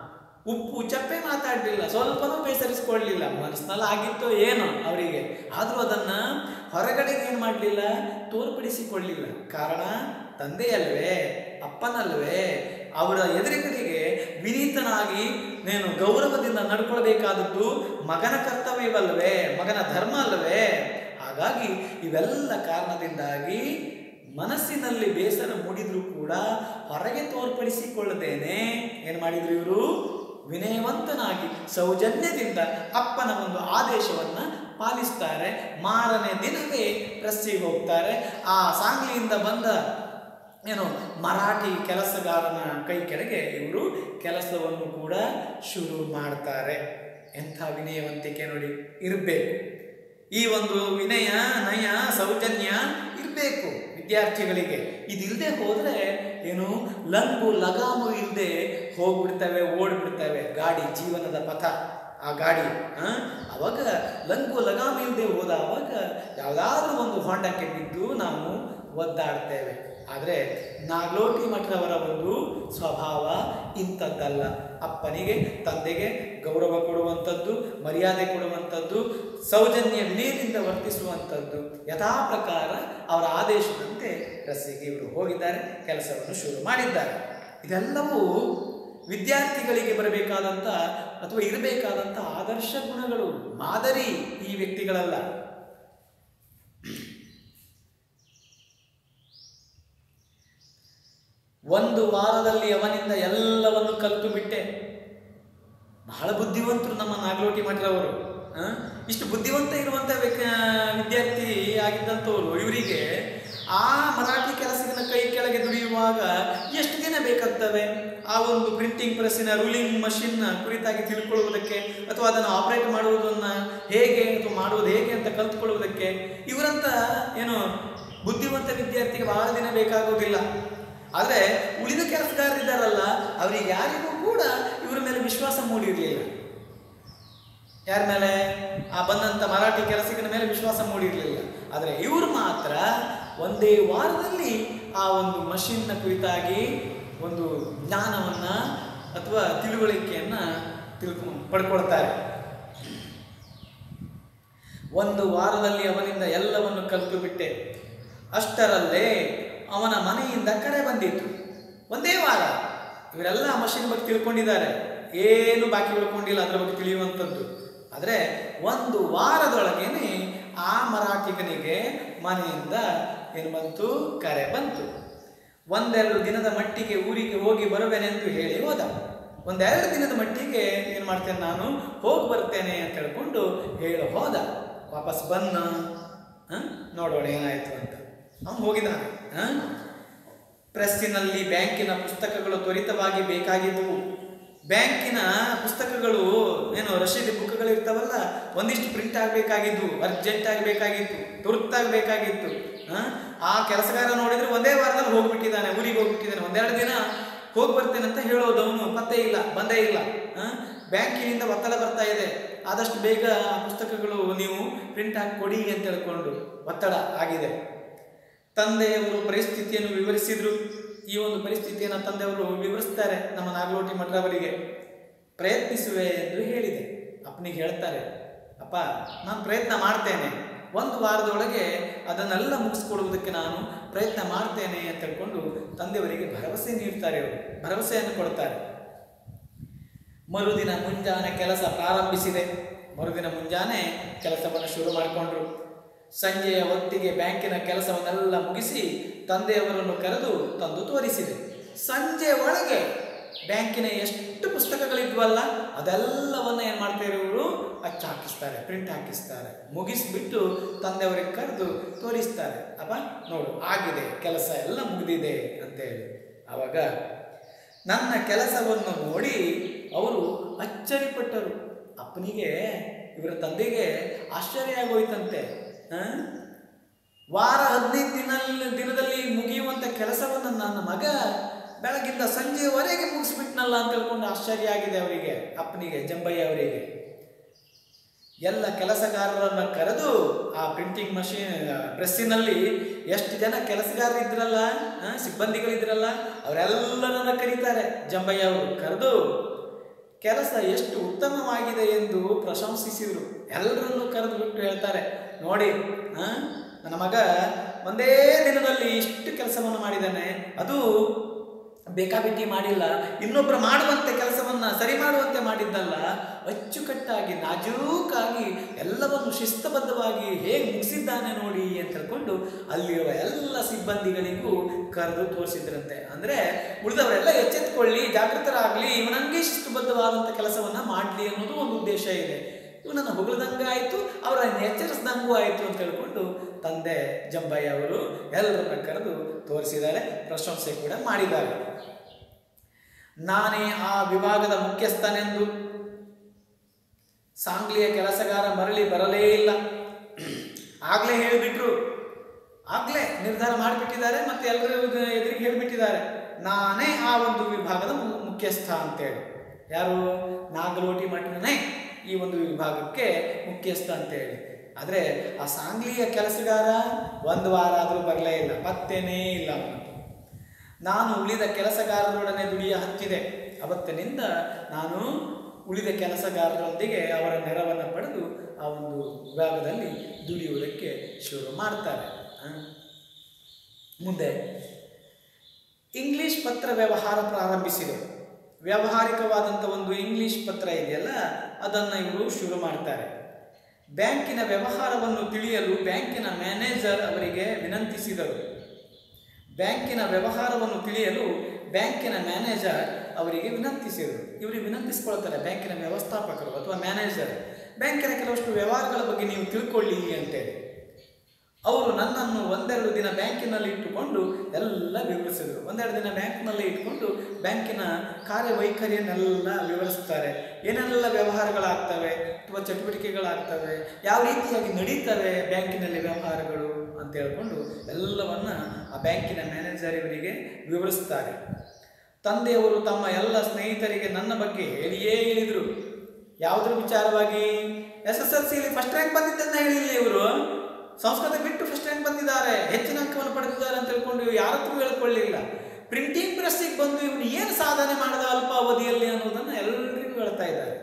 ಉಪ್ಪು ಚಪ್ಪೆ ಮಾತಾಡಲಿಲ್ಲ ಸ್ವಲ್ಪನೂ ಬೇಸರಿಸ್ಕೊಳ್ಳಿಲ್ಲ ಮನಸ್ಸಿನಲ್ಲಿ ಆಗಿತ್ತೋ ಏನೋ ಅವರಿಗೆ ಆದರೂ ಅದನ್ನ ಹೊರಗಡೆಗೆ ಏನು ಮಾಡಲಿಲ್ಲ ತೋರ್ಪಡಿಸಿಕೊಳ್ಳಿಲ್ಲ ಕಾರಣ ತಂದೆಯಲ್ವೇ ಅಪ್ಪನಲ್ವೇ ಅವರ ಎದುರುಗಡೆಗೆ ವಿನೀತನಾಗಿ ನೀನು ಗೌರವದಿಂದ ನಡ್ಕೊಳ್ಬೇಕಾದದ್ದು ಮಗನ ಕರ್ತವ್ಯವಲ್ವೇ ಮಗನ ಧರ್ಮ ಅಲ್ವೇ ಹಾಗಾಗಿ ಇವೆಲ್ಲ ಕಾರಣದಿಂದಾಗಿ ಮನಸ್ಸಿನಲ್ಲಿ ಬೇಸರ ಮೂಡಿದ್ರು ಕೂಡ ಹೊರಗೆ ತೋರ್ಪಡಿಸಿಕೊಳ್ಳದೇನೆ ಏನು ಮಾಡಿದ್ರು ಇವರು ವಿನಯವಂತನಾಗಿ ಸೌಜನ್ಯದಿಂದ ಅಪ್ಪನ ಒಂದು ಆದೇಶವನ್ನ ಪಾಲಿಸ್ತಾರೆ ಮಾರನೇ ದಿನವೇ ಪ್ರೆಸ್ಸಿಗೆ ಹೋಗ್ತಾರೆ ಆ ಸಾಂಗ್ಲಿಯಿಂದ ಬಂದ ಏನು ಮರಾಠಿ ಕೆಲಸಗಾರನ ಕೈ ಕೆಳಗೆ ಇವರು ಕೆಲಸವನ್ನು ಕೂಡ ಶುರು ಮಾಡ್ತಾರೆ ಎಂಥ ವಿನಯವಂತಿಕೆ ನೋಡಿ ಇರಬೇಕು ಈ ಒಂದು ವಿನಯ ನಯ ಸೌಜನ್ಯ ಇರಬೇಕು ವಿದ್ಯಾರ್ಥಿಗಳಿಗೆ ಇದಿಲ್ಲದೆ ಹೋದ್ರೆ ಏನು ಲಂಗು ಲಗಾಮು ಇಲ್ಲದೆ ಹೋಗ್ಬಿಡ್ತವೆ ಓಡ್ಬಿಡ್ತವೆ ಗಾಡಿ ಜೀವನದ ಪಥ ಆ ಗಾಡಿ ಆ? ಅವಾಗ ಲಂಗು ಲಗಾಮು ಇಲ್ಲದೆ ಹೋದ ಅವಾಗ ಯಾವುದಾದ್ರೂ ಒಂದು ಹೊಂಡಕ್ಕೆ ಬಿದ್ದು ನಾವು ಒದ್ದಾಡ್ತೇವೆ ಆದರೆ ನಾಗಲೋಟಿ ಮಠರವರ ಒಂದು ಸ್ವಭಾವ ಇಂಥದ್ದಲ್ಲ ಅಪ್ಪನಿಗೆ ತಂದೆಗೆ ಗೌರವ ಕೊಡುವಂಥದ್ದು ಮರ್ಯಾದೆ ಕೊಡುವಂಥದ್ದು ಸೌಜನ್ಯ ವಿನಯದಿಂದ ವರ್ತಿಸುವಂಥದ್ದು ಯಥಾ ಪ್ರಕಾರ ಅವರ ಆದೇಶದಂತೆ ರಸ್ಸಿಗೆ ಇವರು ಹೋಗಿದ್ದಾರೆ ಕೆಲಸವನ್ನು ಶುರು ಮಾಡಿದ್ದಾರೆ ಇದೆಲ್ಲವೂ ವಿದ್ಯಾರ್ಥಿಗಳಿಗೆ ಬರಬೇಕಾದಂಥ ಅಥವಾ ಇರಬೇಕಾದಂಥ ಆದರ್ಶ ಗುಣಗಳು ಮಾದರಿ ಈ ವ್ಯಕ್ತಿಗಳಲ್ಲ ಒಂದು ವಾರದಲ್ಲಿ ಅವನಿಂದ ಎಲ್ಲವನ್ನು ಕಲಿತು ಬಿಟ್ಟೆ ಬಹಳ ಬುದ್ಧಿವಂತರು ನಮ್ಮ ನಾಗಲೋಟಿ ಮಠರವರು ಆ? ಇಷ್ಟು ಬುದ್ಧಿವಂತ ಇರುವಂತ ವ್ಯಕ್ತಿ ವಿದ್ಯಾರ್ಥಿ ಆಗಿದ್ದಂಥವ್ರು ಇವರಿಗೆ ಆ ಮರಾಠಿ ಕೆಲಸದ ಕೈ ಕೆಳಗೆ ದುಡಿಯುವಾಗ ಎಷ್ಟು ದಿನ ಬೇಕಾಗ್ತವೆ ಆ ಒಂದು ಪ್ರಿಂಟಿಂಗ್ ಪ್ರೆಸ್ಸಿನ ರೂಲಿಂಗ್ ಮಷಿನ್ ಕುರಿತಾಗಿ ತಿಳ್ಕೊಳ್ಳುವುದಕ್ಕೆ ಅಥವಾ ಅದನ್ನು ಆಪರೇಟ್ ಮಾಡುವುದನ್ನ ಹೇಗೆ ಅಥವಾ ಮಾಡುವುದು ಹೇಗೆ ಅಂತ ಕಲ್ತ್ಕೊಳ್ಳುವುದಕ್ಕೆ ಇವರಂತ ಏನು ಬುದ್ಧಿವಂತ ವಿದ್ಯಾರ್ಥಿಗೆ ಬಹಳ ದಿನ ಬೇಕಾಗೋದಿಲ್ಲ ಆದರೆ ಉಳಿದ ಕೆಲಸಗಾರರಿದ್ದಾರಲ್ಲ ಅವರಿಗೆ ಯಾರಿಗೂ ಕೂಡ ಇವರ ಮೇಲೆ ವಿಶ್ವಾಸ ಮೂಡಿರಲಿಲ್ಲ ಯಾರ ಮೇಲೆ ಆ ಬಂದಂಥ ಮರಾಠಿ ಕೆಲಸಗಳ ಮೇಲೆ ವಿಶ್ವಾಸ ಮೂಡಿರಲಿಲ್ಲ ಆದರೆ ಇವರು ಮಾತ್ರ ಒಂದೇ ವಾರದಲ್ಲಿ ಆ ಒಂದು ಮಷಿನ್ನ ಕುರಿತಾಗಿ ಒಂದು ಜ್ಞಾನವನ್ನ ಅಥವಾ ತಿಳುವಳಿಕೆಯನ್ನ ತಿಳ್ಕೊಂಡು ಪಡ್ಕೊಳ್ತಾರೆ ಒಂದು ವಾರದಲ್ಲಿ ಅವನಿಂದ ಎಲ್ಲವನ್ನು ಕಲಿತು ಬಿಟ್ಟೆ ಅಷ್ಟರಲ್ಲೇ ಅವನ ಮನೆಯಿಂದ ಕರೆ ಬಂದಿತ್ತು ಒಂದೇ ವಾರ ಇವರೆಲ್ಲ ಮಷಿನ್ ಬಗ್ಗೆ ತಿಳ್ಕೊಂಡಿದ್ದಾರೆ ಏನು ಬಾಕಿ ಉಳ್ಕೊಂಡಿಲ್ಲ ಅದರ ಬಗ್ಗೆ ತಿಳಿಯುವಂಥದ್ದು ಆದರೆ ಒಂದು ವಾರದೊಳಗೇನೆ ಆ ಮರಾಠಿಗನಿಗೆ ಮನೆಯಿಂದ ಏನು ಬಂತು ಕರೆ ಬಂತು ಒಂದೆರಡು ದಿನದ ಮಟ್ಟಿಗೆ ಊರಿಗೆ ಹೋಗಿ ಬರುವೆನೆಂದು ಹೇಳಿ ಹೋದ ಒಂದೆರಡು ದಿನದ ಮಟ್ಟಿಗೆ ಏನು ಮಾಡ್ತೇನೆ ನಾನು ಹೋಗಿ ಬರ್ತೇನೆ ಅಂತ ಹೇಳ್ಕೊಂಡು ಹೇಳಿ ಹೋದ ವಾಪಸ್ ಬನ್ನ ಆ? ನೋಡೋಣ ಏನಾಯ್ತು ಅಂತ ಅವನು ಹೋಗಿದ್ದಾನೆ ಆ? ಪ್ರೆಸ್ಸಿನಲ್ಲಿ ಬ್ಯಾಂಕಿನ ಪುಸ್ತಕಗಳು ತ್ವರಿತವಾಗಿ ಬೇಕಾಗಿದ್ದವು ಬ್ಯಾಂಕಿನ ಪುಸ್ತಕಗಳು ಏನು ರಶೀದಿ ಬುಕ್ಗಳು ಇರ್ತಾವಲ್ಲ ಒಂದಿಷ್ಟು ಪ್ರಿಂಟ್ ಆಗಬೇಕಾಗಿದ್ದು ಅರ್ಜೆಂಟ್ ಆಗಬೇಕಾಗಿತ್ತು ತುರ್ತಾಗಬೇಕಾಗಿತ್ತು ಆ ಕೆಲಸಗಾರ ನೋಡಿದ್ರೆ ಒಂದೇ ವಾರದಲ್ಲಿ ಹೋಗ್ಬಿಟ್ಟಿದ್ದಾನೆ ಊರಿಗೆ ಹೋಗ್ಬಿಟ್ಟಿದ್ದಾನೆ ಒಂದೆರಡು ದಿನ ಹೋಗಿ ಬರ್ತೇನೆ ಅಂತ ಹೇಳೋದು ಅವನು ಪತ್ತೆ ಇಲ್ಲ ಬಂದೇ ಇಲ್ಲ ಆ? ಬ್ಯಾಂಕಿನಿಂದ ಒತ್ತಡ ಬರ್ತಾ ಇದೆ ಆದಷ್ಟು ಬೇಗ ಆ ಪುಸ್ತಕಗಳು ನೀವು ಪ್ರಿಂಟ್ ಹಾಕಿ ಕೊಡಿ ಅಂತ ಹೇಳ್ಕೊಂಡು ಒತ್ತಡ ಆಗಿದೆ ತಂದೆಯವರು ಪರಿಸ್ಥಿತಿಯನ್ನು ವಿವರಿಸಿದ್ರು ಈ ಒಂದು ಪರಿಸ್ಥಿತಿಯನ್ನು ತಂದೆಯವರು ವಿವರಿಸ್ತಾರೆ ನಮ್ಮ ನಾಗಲೋಟಿ ಮಠರವರಿಗೆ ಪ್ರಯತ್ನಿಸುವೆ ಎಂದು ಹೇಳಿದೆ ಅಪ್ಪನಿಗೆ ಹೇಳ್ತಾರೆ ಅಪ್ಪ ನಾನು ಪ್ರಯತ್ನ ಮಾಡ್ತೇನೆ ಒಂದು ವಾರದೊಳಗೆ ಅದನ್ನೆಲ್ಲ ಮುಗಿಸ್ಕೊಡುವುದಕ್ಕೆ ನಾನು ಪ್ರಯತ್ನ ಮಾಡ್ತೇನೆ ಅಂತ ಹೇಳ್ಕೊಂಡು ತಂದೆಯವರಿಗೆ ಭರವಸೆ ನೀಡ್ತಾರೆ ಅವರು ಭರವಸೆಯನ್ನು ಕೊಡ್ತಾರೆ ಮರುದಿನ ಮುಂಜಾನೆ ಕೆಲಸ ಪ್ರಾರಂಭಿಸಿದೆ ಮರುದಿನ ಮುಂಜಾನೆ ಕೆಲಸವನ್ನು ಶುರು ಮಾಡಿಕೊಂಡ್ರು ಸಂಜೆಯ ಹೊತ್ತಿಗೆ ಬ್ಯಾಂಕಿನ ಕೆಲಸವನ್ನೆಲ್ಲ ಮುಗಿಸಿ ತಂದೆಯವರನ್ನು ಕರೆದು ತಂದು ತೋರಿಸಿದೆ ಸಂಜೆ ಒಳಗೆ ಬ್ಯಾಂಕಿನ ಎಷ್ಟು ಪುಸ್ತಕಗಳಿದ್ವಲ್ಲ ಅದೆಲ್ಲವನ್ನ ಏನು ಮಾಡ್ತಾರೆ ಇವರು ಅಚ್ಚ ಹಾಕಿಸ್ತಾರೆ ಪ್ರಿಂಟ್ ಹಾಕಿಸ್ತಾರೆ ಮುಗಿಸ್ಬಿಟ್ಟು ತಂದೆಯವರಿಗೆ ಕರೆದು ತೋರಿಸ್ತಾರೆ ಅಪ್ಪ ನೋಡು ಆಗಿದೆ ಕೆಲಸ ಎಲ್ಲ ಮುಗಿದಿದೆ ಅಂತೇಳಿ ಆವಾಗ ನನ್ನ ಕೆಲಸವನ್ನು ನೋಡಿ ಅವರು ಅಚ್ಚರಿಪಟ್ಟರು ಅಪ್ಪನಿಗೆ ಇವರ ತಂದೆಗೆ ಆಶ್ಚರ್ಯ ಆಗೋಯ್ತಂತೆ ಆ? ವಾರ ಹದಿನೈದು ದಿನ ದಿನದಲ್ಲಿ ಮುಗಿಯುವಂಥ ಕೆಲಸವನ್ನು ನನ್ನ ಮಗ ಬೆಳಗಿಂದ ಸಂಜೆವರೆಗೆ ಮುಗಿಸ್ಬಿಟ್ನಲ್ಲ ಅಂತ ಹೇಳ್ಕೊಂಡು ಆಶ್ಚರ್ಯ ಆಗಿದೆ ಅವರಿಗೆ ಅಪ್ಪನಿಗೆ ಜಂಬಯ್ಯ ಅವರಿಗೆ ಎಲ್ಲ ಕೆಲಸಗಾರರನ್ನ ಕರೆದು ಆ ಪ್ರಿಂಟಿಂಗ್ ಮಷೀನ್ ಪ್ರೆಸ್ಸಿನಲ್ಲಿ ಎಷ್ಟು ಜನ ಕೆಲಸಗಾರರಿದ್ರಲ್ಲ ಆ, ಸಿಬ್ಬಂದಿಗಳಿದ್ರಲ್ಲ ಅವರೆಲ್ಲರನ್ನ ಕರೀತಾರೆ ಜಂಬಯ್ಯ ಅವರು ಕರೆದು ಕೆಲಸ ಎಷ್ಟು ಉತ್ತಮವಾಗಿದೆ ಎಂದು ಪ್ರಶಂಸಿಸಿದರು ಎಲ್ಲರನ್ನೂ ಕರೆದು ಬಿಟ್ಟು ಹೇಳ್ತಾರೆ ನೋಡಿ ಆ, ನನ್ನ ಮಗ ಒಂದೇ ದಿನದಲ್ಲಿ ಇಷ್ಟು ಕೆಲಸವನ್ನು ಮಾಡಿದ್ದಾನೆ ಅದು ಬೇಕಾಬಿಟ್ಟಿ ಮಾಡಿಲ್ಲ ಇನ್ನೊಬ್ಬರು ಮಾಡುವಂತೆ ಕೆಲಸವನ್ನ ಸರಿ ಮಾಡುವಂತೆ ಮಾಡಿದ್ದಲ್ಲ ಅಚ್ಚುಕಟ್ಟಾಗಿ ನಾಜೂಕಾಗಿ ಎಲ್ಲವನ್ನು ಶಿಸ್ತಬದ್ಧವಾಗಿ ಹೇಗೆ ಮುಗಿಸಿದ್ದಾನೆ ನೋಡಿ ಅಂತ ಹೇಳ್ಕೊಂಡು ಅಲ್ಲಿರುವ ಎಲ್ಲ ಸಿಬ್ಬಂದಿಗಳಿಗೂ ಕರೆದು ತೋರಿಸಿದ್ರಂತೆ ಅಂದ್ರೆ ಉಳಿದವರೆಲ್ಲ ಎಚ್ಚೆತ್ಕೊಳ್ಳಿ ಜಾಗೃತರಾಗಲಿ ಇವನಂಗೆ ಶಿಸ್ತುಬದ್ಧವಾದಂಥ ಕೆಲಸವನ್ನ ಮಾಡಲಿ ಅನ್ನೋದು ಒಂದು ಉದ್ದೇಶ ಇದೆ ಇವನನ್ನು ಹೊಗಳದಂಗೆ ಆಯಿತು ಅವರನ್ನು ಎಚ್ಚರಿಸಿದಂಗೂ ಆಯಿತು ಅಂತ ಹೇಳ್ಕೊಂಡು ತಂದೆ ಜಂಬಯ್ಯ ಅವರು ಎಲ್ಲರನ್ನ ಕರೆದು ತೋರಿಸಿದ್ದಾರೆ ಪ್ರಶಂಸೆ ಕೂಡ ಮಾಡಿದ್ದಾರೆ ನಾನೇ ಆ ವಿಭಾಗದ ಮುಖ್ಯಸ್ಥನೆಂದು ಸಾಂಗ್ಲಿಯ ಕೆಲಸಗಾರ ಮರಳಿ ಬರಲೇ ಇಲ್ಲ ಆಗ್ಲೇ ಹೇಳಿಬಿಟ್ರು ಆಗ್ಲೇ ನಿರ್ಧಾರ ಮಾಡಿಬಿಟ್ಟಿದ್ದಾರೆ ಮತ್ತೆ ಎಲ್ಲರೂ ಎದುರಿಗೆ ಹೇಳಿಬಿಟ್ಟಿದ್ದಾರೆ ನಾನೇ ಆ ಒಂದು ವಿಭಾಗದ ಮು- ಮುಖ್ಯಸ್ಥ ಅಂತೇಳಿ ಯಾರು ನಾಗಲೋಟಿ ಮಠನೇ ಈ ಒಂದು ವಿಭಾಗಕ್ಕೆ ಮುಖ್ಯಸ್ಥ ಅಂತೇಳಿ ಆದರೆ ಆ ಸಾಂಗ್ಲಿಯ ಕೆಲಸಗಾರ ಒಂದು ವಾರ ಆದರೂ ಬರಲೇ ಇಲ್ಲ ಪತ್ತೇನೇ ಇಲ್ಲ ಅವನು ನಾನು ಉಳಿದ ಕೆಲಸಗಾರರೊಡನೆ ದುಡಿಯ ಹತ್ತಿದೆ ಅವತ್ತಿನಿಂದ ನಾನು ಉಳಿದ ಕೆಲಸಗಾರರೊಂದಿಗೆ ಅವರ ನೆರವನ್ನು ಪಡೆದು ಆ ಒಂದು ವಿಭಾಗದಲ್ಲಿ ದುಡಿಯುವುದಕ್ಕೆ ಶುರು ಮಾಡ್ತಾರೆ ಆ. ಮುಂದೆ ಇಂಗ್ಲಿಷ್ ಪತ್ರ ವ್ಯವಹಾರ ಪ್ರಾರಂಭಿಸಿದೆ ವ್ಯಾವಹಾರಿಕವಾದಂಥ ಒಂದು ಇಂಗ್ಲಿಷ್ ಪತ್ರ ಇದೆಯಲ್ಲ ಅದನ್ನು ಇವರು ಶುರು ಮಾಡ್ತಾರೆ ಬ್ಯಾಂಕಿನ ವ್ಯವಹಾರವನ್ನು ತಿಳಿಯಲು ಬ್ಯಾಂಕಿನ ಮ್ಯಾನೇಜರ್ ಅವರಿಗೆ ವಿನಂತಿಸಿದರು ಬ್ಯಾಂಕಿನ ವ್ಯವಹಾರವನ್ನು ತಿಳಿಯಲು ಬ್ಯಾಂಕಿನ ಮ್ಯಾನೇಜರ್ ಅವರಿಗೆ ವಿನಂತಿಸಿದರು ಇವರಿಗೆ ವಿನಂತಿಸ್ಕೊಳ್ತಾರೆ ಬ್ಯಾಂಕಿನ ವ್ಯವಸ್ಥಾಪಕರು ಅಥವಾ ಮ್ಯಾನೇಜರ್ ಬ್ಯಾಂಕಿನ ಕೆಲವಷ್ಟು ವ್ಯವಹಾರಗಳ ಬಗ್ಗೆ ನೀವು ತಿಳ್ಕೊಳ್ಳಿ ಅಂತೇಳಿ ಅವರು ನನ್ನನ್ನು ಒಂದೆರಡು ದಿನ ಬ್ಯಾಂಕಿನಲ್ಲಿ ಇಟ್ಟುಕೊಂಡು ಎಲ್ಲ ವಿವರಿಸಿದರು ಒಂದೆರಡು ದಿನ ಬ್ಯಾಂಕ್ನಲ್ಲಿ ಇಟ್ಕೊಂಡು ಬ್ಯಾಂಕಿನ ಕಾರ್ಯವೈಖರಿಯನ್ನೆಲ್ಲ ವಿವರಿಸ್ತಾರೆ ಏನೆಲ್ಲ ವ್ಯವಹಾರಗಳಾಗ್ತವೆ ಅಥವಾ ಚಟುವಟಿಕೆಗಳಾಗ್ತವೆ ಯಾವ ರೀತಿಯಾಗಿ ನಡೀತವೆ ಬ್ಯಾಂಕಿನಲ್ಲಿ ವ್ಯವಹಾರಗಳು ಅಂತ ಹೇಳ್ಕೊಂಡು ಎಲ್ಲವನ್ನ ಆ ಬ್ಯಾಂಕಿನ ಮ್ಯಾನೇಜರ್ ಇವರಿಗೆ ವಿವರಿಸ್ತಾರೆ ತಂದೆಯವರು ತಮ್ಮ ಎಲ್ಲ ಸ್ನೇಹಿತರಿಗೆ ನನ್ನ ಬಗ್ಗೆ ಹೇಳಿಯೇ ಹೇಳಿದರು ಯಾವುದ್ರ ವಿಚಾರವಾಗಿ S S L C first rank ಬಂದಿದ್ದನ್ನ ಹೇಳಿಲ್ಲ ಇವರು ಸಂಸ್ಕೃತ ಬಿಟ್ಟು ಫಸ್ಟ್ ರ್ಯಾಂಕ್ ಬಂದಿದ್ದಾರೆ ಹೆಚ್ಚಿನ ಅಂಕವನ್ನು ಪಡೆದಿದ್ದಾರೆ ಅಂತ ಹೇಳ್ಕೊಂಡು ಯಾರ ಹತ್ರ ಹೇಳ್ಕೊಳ್ಳಿಲ್ಲ ಪ್ರಿಂಟಿಂಗ್ ಪ್ರೆಸ್ಸಿಗೆ ಬಂದು ಇವನು ಏನು ಸಾಧನೆ ಮಾಡಿದ ಅಲ್ಪಾವಧಿಯಲ್ಲಿ ಅನ್ನೋದನ್ನು ಎಲ್ಲರಿಗೂ ಹೇಳ್ತಾ ಇದ್ದಾರೆ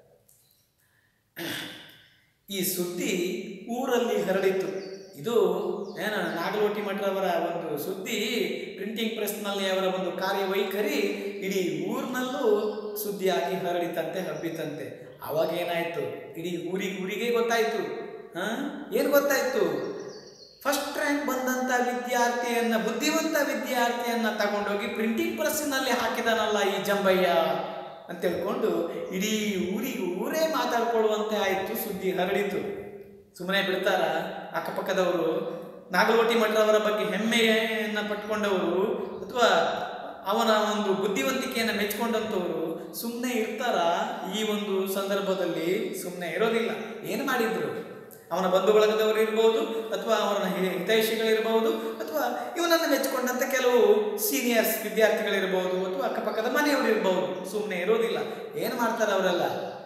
ಈ ಸುದ್ದಿ ಊರಲ್ಲಿ ಹರಡಿತು ಇದು ಏನ ನಾಗಲೋಟಿ ಮಠರವರ ಒಂದು ಸುದ್ದಿ ಪ್ರಿಂಟಿಂಗ್ ಪ್ರೆಸ್ನಲ್ಲಿ ಅವರ ಒಂದು ಕಾರ್ಯವೈಖರಿ ಇಡೀ ಊರಿನಲ್ಲೂ ಸುದ್ದಿಯಾಗಿ ಹರಡಿತಂತೆ ಹಬ್ಬಿತಂತೆ ಅವಾಗ ಏನಾಯ್ತು ಇಡೀ ಊರಿಗೆ ಊರಿಗೆ ಗೊತ್ತಾಯ್ತು ಹಾ ಏನು ಗೊತ್ತಾಯ್ತು ಫಸ್ಟ್ ರ್ಯಾಂಕ್ ಬಂದಂತ ವಿದ್ಯಾರ್ಥಿಯನ್ನ ಬುದ್ಧಿವಂತ ವಿದ್ಯಾರ್ಥಿಯನ್ನ ತಗೊಂಡೋಗಿ ಪ್ರಿಂಟಿಂಗ್ ಪ್ರೆಸ್ಸಿನಲ್ಲಿ ಹಾಕಿದಾನಲ್ಲ ಈ ಜಂಬಯ್ಯ ಅಂತ ಹೇಳ್ಕೊಂಡು ಇಡೀ ಊರಿಗೆ ಊರೇ ಮಾತಾಡ್ಕೊಳ್ಳುವಂತೆ ಆಯಿತು ಸುದ್ದಿ ಹರಡಿತು ಸುಮ್ಮನೆ ಬಿಡ್ತಾರ ಅಕ್ಕಪಕ್ಕದವರು ನಾಗಲೋಟಿ ಮಠರವರ ಬಗ್ಗೆ ಹೆಮ್ಮೆಯನ್ನು ಪಟ್ಕೊಂಡವರು ಅಥವಾ ಅವನ ಒಂದು ಬುದ್ಧಿವಂತಿಕೆಯನ್ನು ಮೆಚ್ಕೊಂಡಂಥವರು ಸುಮ್ಮನೆ ಇರ್ತಾರ ಈ ಒಂದು ಸಂದರ್ಭದಲ್ಲಿ ಸುಮ್ಮನೆ ಇರೋದಿಲ್ಲ ಏನು ಮಾಡಿದ್ರು ಅವನ ಬಂಧು ಬಳಗದವರು ಇರ್ಬೋದು ಅಥವಾ ಅವನ ಹಿ- ಹಿತೈಷಿಗಳಿರ್ಬೋದು ಅಥವಾ ಇವನನ್ನು ಮೆಚ್ಚಿಕೊಂಡಂತ ಕೆಲವು ಸೀನಿಯರ್ಸ್ ವಿದ್ಯಾರ್ಥಿಗಳಿರ್ಬೋದು ಅಥವಾ ಅಕ್ಕಪಕ್ಕದ ಮನೆಯವರು ಇರ್ಬೋದು ಸುಮ್ಮನೆ ಇರೋದಿಲ್ಲ ಏನು ಮಾಡ್ತಾರೆ ಅವರೆಲ್ಲ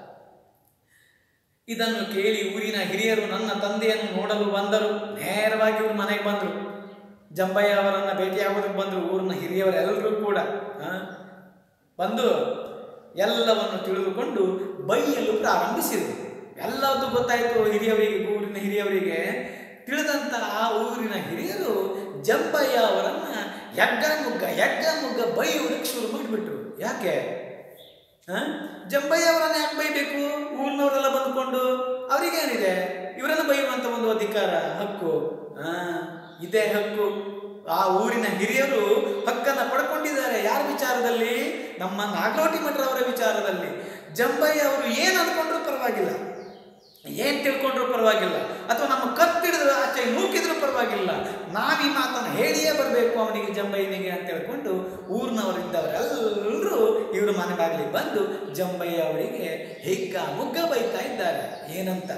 ಇದನ್ನು ಕೇಳಿ ಊರಿನ ಹಿರಿಯರು ನನ್ನ ತಂದೆಯನ್ನು ನೋಡಲು ಬಂದರು ನೇರವಾಗಿ ಇವ್ರ ಮನೆಗೆ ಬಂದರು ಜಂಬಯ್ಯ ಅವರನ್ನ ಭೇಟಿಯಾಗೋದಕ್ಕೆ ಬಂದರು ಊರಿನ ಹಿರಿಯವರೆಲ್ಲರೂ ಕೂಡ ಆ, ಬಂದು ಎಲ್ಲವನ್ನು ತಿಳಿದುಕೊಂಡು ಬೈಯಲು ಪ್ರಾರಂಭಿಸಿದರು ಎಲ್ಲದೂ ಗೊತ್ತಾಯಿತು ಹಿರಿಯವರಿಗೆ ಊರಿನ ಹಿರಿಯವರಿಗೆ ತಿಳಿದಂತ ಆ ಊರಿನ ಹಿರಿಯರು ಜಂಬಯ್ಯ ಅವರನ್ನ ಯಗ್ಗ ಮುಗ್ಗ ಯಗ್ಗ ಮುಗ್ಗ ಬೈಯುವುದಕ್ಕೆ ಶುರು ಮಾಡಿಬಿಟ್ರು ಯಾಕೆ ಆ? ಜಂಬಯ್ಯ ಅವರನ್ನ ಯಾಕೆ ಬೈಬೇಕು ಊರಿನವರೆಲ್ಲ ಬಂದುಕೊಂಡು ಅವರಿಗೇನಿದೆ ಇವರನ್ನು ಬೈಯುವಂತ ಒಂದು ಅಧಿಕಾರ ಹಕ್ಕು ಆ ಇದೇ ಹಕ್ಕು ಆ ಊರಿನ ಹಿರಿಯರು ಹಕ್ಕನ್ನ ಪಡ್ಕೊಂಡಿದ್ದಾರೆ ಯಾರ ವಿಚಾರದಲ್ಲಿ ನಮ್ಮ ನಾಗಲೋಟಿ ಮಠರವರ ವಿಚಾರದಲ್ಲಿ ಜಂಬಯ್ಯ ಅವರು ಏನು ಅಂದ್ಕೊಂಡ್ರು ಪರವಾಗಿಲ್ಲ ಏನ್ ತಿಳ್ಕೊಂಡ್ರು ಪರವಾಗಿಲ್ಲ ಅಥವಾ ನಮ್ಮ ಕತ್ತಿಡಿದ್ರು ಆಚೆ ನೂಕಿದ್ರು ಪರವಾಗಿಲ್ಲ ನಾವ್ ಈ ಮಾತನ್ನು ಹೇಳಿಯೇ ಬರಬೇಕು ಅವನಿಗೆ ಜಂಬಯ್ಯನಿಗೆ ಅಂತ ಹೇಳ್ಕೊಂಡು ಊರಿನವರಿದ್ದವರೆಲ್ಲರೂ ಇವರು ಮನೆ ಬಾಗಿಲಿಗೆ ಬಂದು ಜಂಬಯ್ಯ ಅವರಿಗೆ ಹಿಗ್ಗ ಮುಗ್ಗ ಬೈತಾ ಇದ್ದಾರೆ ಏನಂತ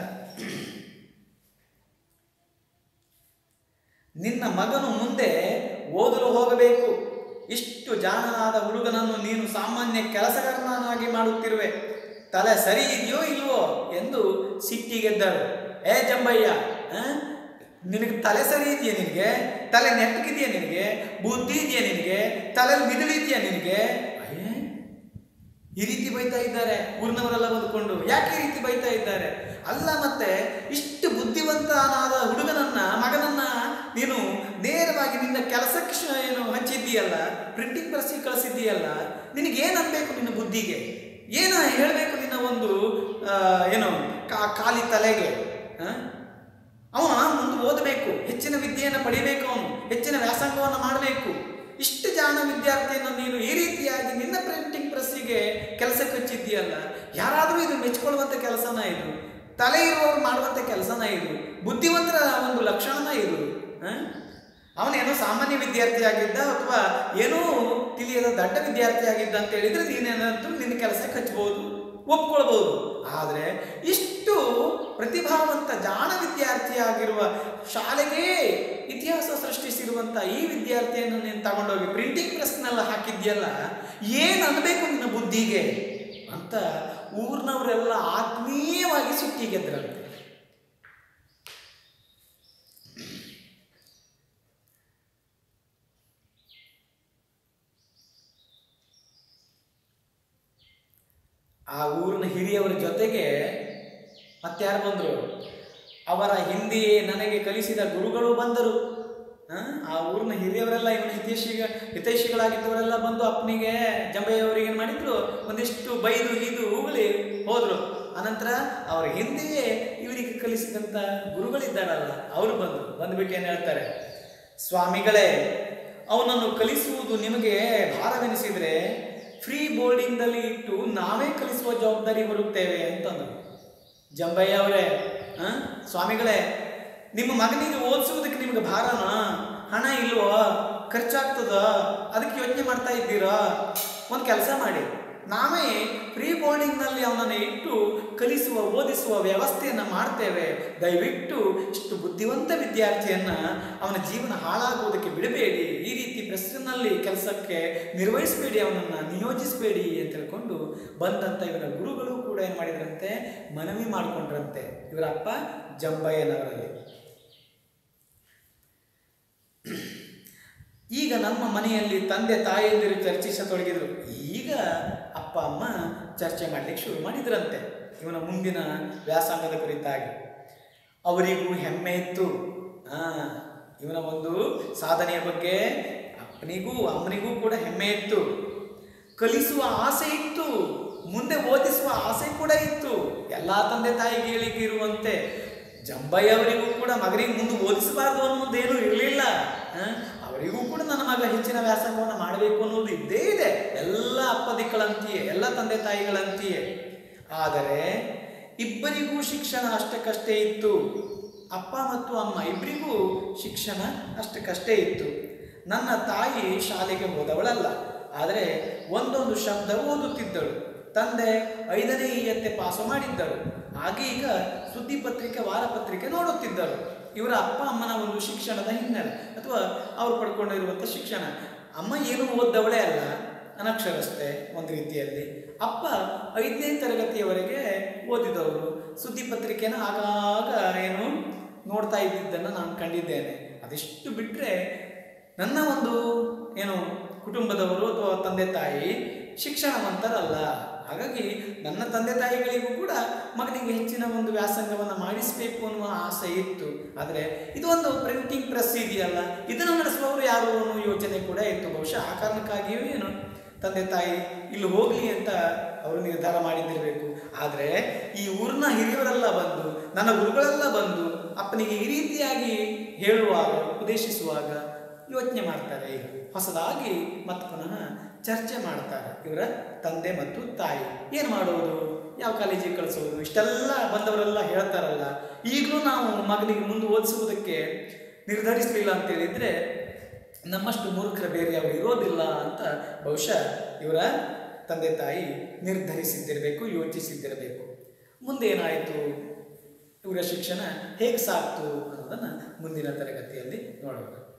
ನಿನ್ನ ಮಗನು ಮುಂದೆ ಓದಲು ಹೋಗಬೇಕು ಇಷ್ಟು ಜಾಣನಾದ ಹುಡುಗನನ್ನು ನೀನು ಸಾಮಾನ್ಯ ಕೆಲಸಗಾರನಾಗಿ ಮಾಡುತ್ತಿರುವೆ ತಲೆ ಸರಿ ಇದೆಯೋ ಇಲ್ವೋ ಎಂದು ಸಿಟ್ಟಿಗೆದ್ದರು ಏ ಜಂಬಯ್ಯ ಆ? ನಿನಗೆ ತಲೆ ಸರಿ ಇದೆಯಾ ನಿನಗೆ ತಲೆ ನೆಟ್ಟಗಿದೆಯಾ ನಿನಗೆ ಬುದ್ಧಿ ಇದೆಯಾ ನಿನಗೆ ತಲೆ ಮಿದುಳಿದೆಯಾ ನಿನಗೆ ಅಯ್ಯೇ ಈ ರೀತಿ ಬೈತಾ ಇದ್ದಾರೆ ಊರಿನವರೆಲ್ಲ ಬಂದುಕೊಂಡು ಯಾಕೆ ಈ ರೀತಿ ಬೈತಾ ಇದ್ದಾರೆ ಅಲ್ಲ ಮತ್ತೆ ಇಷ್ಟು ಬುದ್ಧಿವಂತನಾದ ಹುಡುಗನನ್ನ ಮಗನನ್ನ ನೀನು ನೇರವಾಗಿ ನಿನ್ನ ಕೆಲಸಕ್ಕೆ ಶ- ಏನು ಹಚ್ಚಿದ್ದೀಯಲ್ಲ ಪ್ರಿಂಟಿಂಗ್ ಪ್ರೆಸ್ಸಿಗೆ ಕಳಿಸಿದ್ದೀಯಲ್ಲ ನಿನಗೇನು ಅನ್ಬೇಕು ನಿನ್ನ ಬುದ್ಧಿಗೆ ಏನು ಹೇಳಬೇಕು ನಿನ್ನ ಒಂದು ಆ, ಏನು ಕಾ- ಖಾಲಿ ತಲೆಗೆ ಆ? ಅವ ಮುಂದೆ ಓದಬೇಕು ಹೆಚ್ಚಿನ ವಿದ್ಯೆಯನ್ನು ಪಡಿಬೇಕು ಅವನು ಹೆಚ್ಚಿನ ವ್ಯಾಸಂಗವನ್ನು ಮಾಡಬೇಕು ಇಷ್ಟು ಜಾಣ ವಿದ್ಯಾರ್ಥಿಯನ್ನು ನೀನು ಈ ರೀತಿಯಾಗಿ ನಿನ್ನ ಪ್ರಿಂಟಿಂಗ್ ಪ್ರೆಸ್ಸಿಗೆ ಕೆಲಸಕ್ಕೆ ಹಚ್ಚಿದ್ದೀಯಲ್ಲ ಯಾರಾದರೂ ಇದು ಮೆಚ್ಕೊಳ್ಳುವಂಥ ಕೆಲಸನ ಇದು ತಲೆ ಇರುವವರು ಮಾಡುವಂಥ ಕೆಲಸನ ಇದು ಬುದ್ಧಿವಂತರ ಒಂದು ಲಕ್ಷಣನ ಇದು ಆ? ಅವನೇನೋ ಸಾಮಾನ್ಯ ವಿದ್ಯಾರ್ಥಿ ಆಗಿದ್ದ ಅಥವಾ ಏನೋ ತಿಳಿಯದ ದಡ್ಡ ವಿದ್ಯಾರ್ಥಿ ಆಗಿದ್ದ ಅಂತ ಹೇಳಿದ್ರೆ ನೀನೇನಾದ್ರೂ ನಿನ್ನ ಕೆಲಸಕ್ಕೆ ಹಚ್ಬೋದು ಒಪ್ಕೊಳ್ಬೋದು ಆದರೆ ಇಷ್ಟು ಪ್ರತಿಭಾವಂತ ಜಾಣ ವಿದ್ಯಾರ್ಥಿ ಆಗಿರುವ ಶಾಲೆಗೆ ಇತಿಹಾಸ ಸೃಷ್ಟಿಸಿರುವಂತ ಈ ವಿದ್ಯಾರ್ಥಿಯನ್ನು ನೀನು ತಗೊಂಡೋಗಿ ಪ್ರಿಂಟಿಂಗ್ ಪ್ರೆಸ್ನೆಲ್ಲ ಹಾಕಿದ್ಯಲ್ಲ ಏನು ಅನ್ಬೇಕು ನಿನ್ನ ಬುದ್ಧಿಗೆ ಅಂತ ಊರಿನವರೆಲ್ಲ ಆತ್ಮೀಯವಾಗಿ ಸಿಟ್ಟಿಗೆದ್ರಂತೆ ಆ ಊರಿನ ಹಿರಿಯವರ ಜೊತೆಗೆ ಮತ್ತಾರು ಬಂದರು ಅವರ ಹಿಂದೆಯೇ ನನಗೆ ಕಲಿಸಿದ ಗುರುಗಳು ಬಂದರು ಆ, ಆ ಊರಿನ ಹಿರಿಯವರೆಲ್ಲ ಇವನ ಹಿತೈಷಿಗ ಹಿತೈಷಿಗಳಾಗಿದ್ದವರೆಲ್ಲ ಬಂದು ಅಪ್ಪನಿಗೆ ಜಂಬಯ್ಯವರಿಗೆ ಏನು ಮಾಡಿದ್ರು ಒಂದಿಷ್ಟು ಬೈದು ಇದು ಉಗುಳಿ ಹೋದ್ರು ಅನಂತರ ಅವರ ಹಿಂದೆಯೇ ಇವರಿಗೆ ಕಲಿಸಿದಂಥ ಗುರುಗಳಿದ್ದಾರಲ್ಲ ಅವರು ಬಂದು ಬಂದ್ಬಿಟ್ಟು ಏನು ಹೇಳ್ತಾರೆ ಸ್ವಾಮಿಗಳೇ ಅವನನ್ನು ಕಲಿಸುವುದು ನಿಮಗೆ ಭಾರವೆನಿಸಿದರೆ ಫ್ರೀ ಬೋರ್ಡಿಂಗ್ನಲ್ಲಿ ಇಟ್ಟು ನಾವೇ ಕಲಿಸುವ ಜವಾಬ್ದಾರಿ ಹೊರುತ್ತೇವೆ ಅಂತಂದರು ಜಂಬಯ್ಯ ಅವರೇ ಆ? ಸ್ವಾಮಿಗಳೇ ನಿಮ್ಮ ಮಗನಿಗೆ ಓದಿಸುವುದಕ್ಕೆ ನಿಮ್ಗೆ ಭಾರನಾ ಹಣ ಇಲ್ವೋ ಖರ್ಚಾಗ್ತದ ಅದಕ್ಕೆ ಯೋಚನೆ ಮಾಡ್ತಾ ಇದ್ದೀರಾ ಒಂದು ಕೆಲಸ ಮಾಡಿ ನಾವೇ ಪ್ರೀ ಬೋರ್ಡಿಂಗ್ನಲ್ಲಿ ಅವನನ್ನು ಇಟ್ಟು ಕಲಿಸುವ ಓದಿಸುವ ವ್ಯವಸ್ಥೆಯನ್ನು ಮಾಡ್ತೇವೆ ದಯವಿಟ್ಟು ಇಷ್ಟು ಬುದ್ಧಿವಂತ ವಿದ್ಯಾರ್ಥಿಯನ್ನ ಅವನ ಜೀವನ ಹಾಳಾಗುವುದಕ್ಕೆ ಬಿಡಬೇಡಿ ಈ ರೀತಿ ಪ್ರೆಸ್ನಲ್ಲಿ ಕೆಲಸಕ್ಕೆ ನಿರ್ವಹಿಸಬೇಡಿ ಅವನನ್ನು ನಿಯೋಜಿಸಬೇಡಿ ಅಂತ ಹೇಳ್ಕೊಂಡು ಬಂದಂಥ ಇವರ ಗುರುಗಳು ಕೂಡ ಏನು ಮಾಡಿದ್ರಂತೆ ಮನವಿ ಮಾಡಿಕೊಂಡ್ರಂತೆ ಇವರ ಅಪ್ಪ ಜಂಬಯ್ಯನವರಲ್ಲಿ ಈಗ ನಮ್ಮ ಮನೆಯಲ್ಲಿ ತಂದೆ ತಾಯಿಯಂದಿರು ಚರ್ಚಿಸತೊಡಗಿದರು ಈಗ ಅಪ್ಪ ಅಮ್ಮ ಚರ್ಚೆ ಮಾಡಲಿಕ್ಕೆ ಶುರು ಮಾಡಿದ್ರಂತೆ ಇವನ ಮುಂದಿನ ವ್ಯಾಸಂಗದ ಕುರಿತಾಗಿ ಅವರಿಗೂ ಹೆಮ್ಮೆ ಇತ್ತು ಆ, ಇವನ ಒಂದು ಸಾಧನೆಯ ಬಗ್ಗೆ ಅಪ್ಪನಿಗೂ ಅಮ್ಮನಿಗೂ ಕೂಡ ಹೆಮ್ಮೆ ಇತ್ತು ಕಲಿಸುವ ಆಸೆ ಇತ್ತು ಮುಂದೆ ಓದಿಸುವ ಆಸೆ ಕೂಡ ಇತ್ತು ಎಲ್ಲ ತಂದೆ ತಾಯಿಗೆ ಹೇಳಿಕೆ ಇರುವಂತೆ ಜಂಬಯ್ಯ ಅವರಿಗೂ ಕೂಡ ಮಗನಿಗೆ ಮುಂದೆ ಓದಿಸಬಾರ್ದು ಅನ್ನೋದೇನು ಇರಲಿಲ್ಲ ಅವರಿಗೂ ಕೂಡ ನನ್ನ ಮಗ ಹೆಚ್ಚಿನ ವ್ಯಾಸಂಗವನ್ನು ಮಾಡಬೇಕು ಅನ್ನೋದು ಇದ್ದೇ ಇದೆ ಎಲ್ಲ ಅಪ್ಪದಿಕ್ಕಳಂತೆಯೇ ಎಲ್ಲ ತಂದೆ ತಾಯಿಗಳಂತೆಯೇ ಆದರೆ ಇಬ್ಬರಿಗೂ ಶಿಕ್ಷಣ ಅಷ್ಟಕ್ಕಷ್ಟೇ ಇತ್ತು ಅಪ್ಪ ಮತ್ತು ಅಮ್ಮ ಇಬ್ಬರಿಗೂ ಶಿಕ್ಷಣ ಅಷ್ಟಕ್ಕಷ್ಟೇ ಇತ್ತು ನನ್ನ ತಾಯಿ ಶಾಲೆಗೆ ಹೋದವಳಲ್ಲ ಆದರೆ ಒಂದೊಂದು ಶಬ್ದ ಓದುತ್ತಿದ್ದಳು ತಂದೆ ಐದನೇ ಇಯತ್ತೆ ಪಾಸು ಮಾಡಿದ್ದರು ಹಾಗೆ ಈಗ ಸುದ್ದಿ ಪತ್ರಿಕೆ ವಾರಪತ್ರಿಕೆ ನೋಡುತ್ತಿದ್ದರು ಇವರ ಅಪ್ಪ ಅಮ್ಮನ ಒಂದು ಶಿಕ್ಷಣದ ಹಿನ್ನೆಲೆ ಅಥವಾ ಅವರು ಪಡ್ಕೊಂಡಿರುವಂಥ ಶಿಕ್ಷಣ ಅಮ್ಮ ಏನು ಓದ್ದವಳೇ ಅಲ್ಲ ಅನಕ್ಷರಸ್ಥೆ ಒಂದು ರೀತಿಯಲ್ಲಿ ಅಪ್ಪ ಐದನೇ ತರಗತಿಯವರೆಗೆ ಓದಿದವರು ಸುದ್ದಿ ಪತ್ರಿಕೆನ ಆಗಾಗ ಏನು ನೋಡ್ತಾ ಇದ್ದಿದ್ದನ್ನು ನಾನು ಕಂಡಿದ್ದೇನೆ ಅದೆಷ್ಟು ಬಿಟ್ಟರೆ ನನ್ನ ಒಂದು ಏನು ಕುಟುಂಬದವರು ಅಥವಾ ತಂದೆ ತಾಯಿ ಶಿಕ್ಷಣವಂತರಲ್ಲ ಹಾಗಾಗಿ ನನ್ನ ತಂದೆ ತಾಯಿಗಳಿಗೂ ಕೂಡ ಮಗನಿಗೆ ಹೆಚ್ಚಿನ ಒಂದು ವ್ಯಾಸಂಗವನ್ನು ಮಾಡಿಸಬೇಕು ಅನ್ನುವ ಆಸೆ ಇತ್ತು ಆದರೆ ಇದೊಂದು ಪ್ರಿಂಟಿಂಗ್ ಪ್ರೆಸ್ ಇದೆಯಲ್ಲ ಇದನ್ನು ನಡೆಸುವವರು ಯಾರು ಅನ್ನೋ ಯೋಚನೆ ಕೂಡ ಇತ್ತು ಬಹುಶಃ ಆ ಕಾರಣಕ್ಕಾಗಿಯೂ ಏನು ತಂದೆ ತಾಯಿ ಇಲ್ಲಿ ಹೋಗಲಿ ಅಂತ ಅವರು ನಿರ್ಧಾರ ಮಾಡಿದ್ದಿರಬೇಕು ಆದರೆ ಈ ಊರಿನ ಹಿರಿಯವರೆಲ್ಲ ಬಂದು ನನ್ನ ಗುರುಗಳೆಲ್ಲ ಬಂದು ಅಪ್ಪನಿಗೆ ಈ ರೀತಿಯಾಗಿ ಹೇಳುವಾಗ ಉಪದೇಶಿಸುವಾಗ ಯೋಚನೆ ಮಾಡ್ತಾರೆ ಈಗ ಹೊಸದಾಗಿ ಮತ್ತೆ ಪುನಃ ಚರ್ಚೆ ಮಾಡ್ತಾರೆ ಇವರ ತಂದೆ ಮತ್ತು ತಾಯಿ ಏನು ಮಾಡೋದು ಯಾವ ಕಾಲೇಜಿಗೆ ಕಳಿಸೋದು ಇಷ್ಟೆಲ್ಲ ಬಂದವರೆಲ್ಲ ಹೇಳ್ತಾರಲ್ಲ ಈಗಲೂ ನಾವು ಮಗನಿಗೆ ಮುಂದೆ ಓದಿಸುವುದಕ್ಕೆ ನಿರ್ಧರಿಸಲಿಲ್ಲ ಅಂತ ಹೇಳಿದ್ರೆ ನಮ್ಮಷ್ಟು ಮೂರ್ಖರ ಬೇರೆ ಯಾವ ಇರೋದಿಲ್ಲ ಅಂತ ಬಹುಶಃ ಇವರ ತಂದೆ ತಾಯಿ ನಿರ್ಧರಿಸಿದ್ದಿರಬೇಕು ಯೋಚಿಸಿದ್ದಿರಬೇಕು ಮುಂದೆ ಏನಾಯಿತು ಇವರ ಶಿಕ್ಷಣ ಹೇಗೆ ಸಾಕ್ತು ಅನ್ನೋದನ್ನು ಮುಂದಿನ ತರಗತಿಯಲ್ಲಿ ನೋಡೋಣ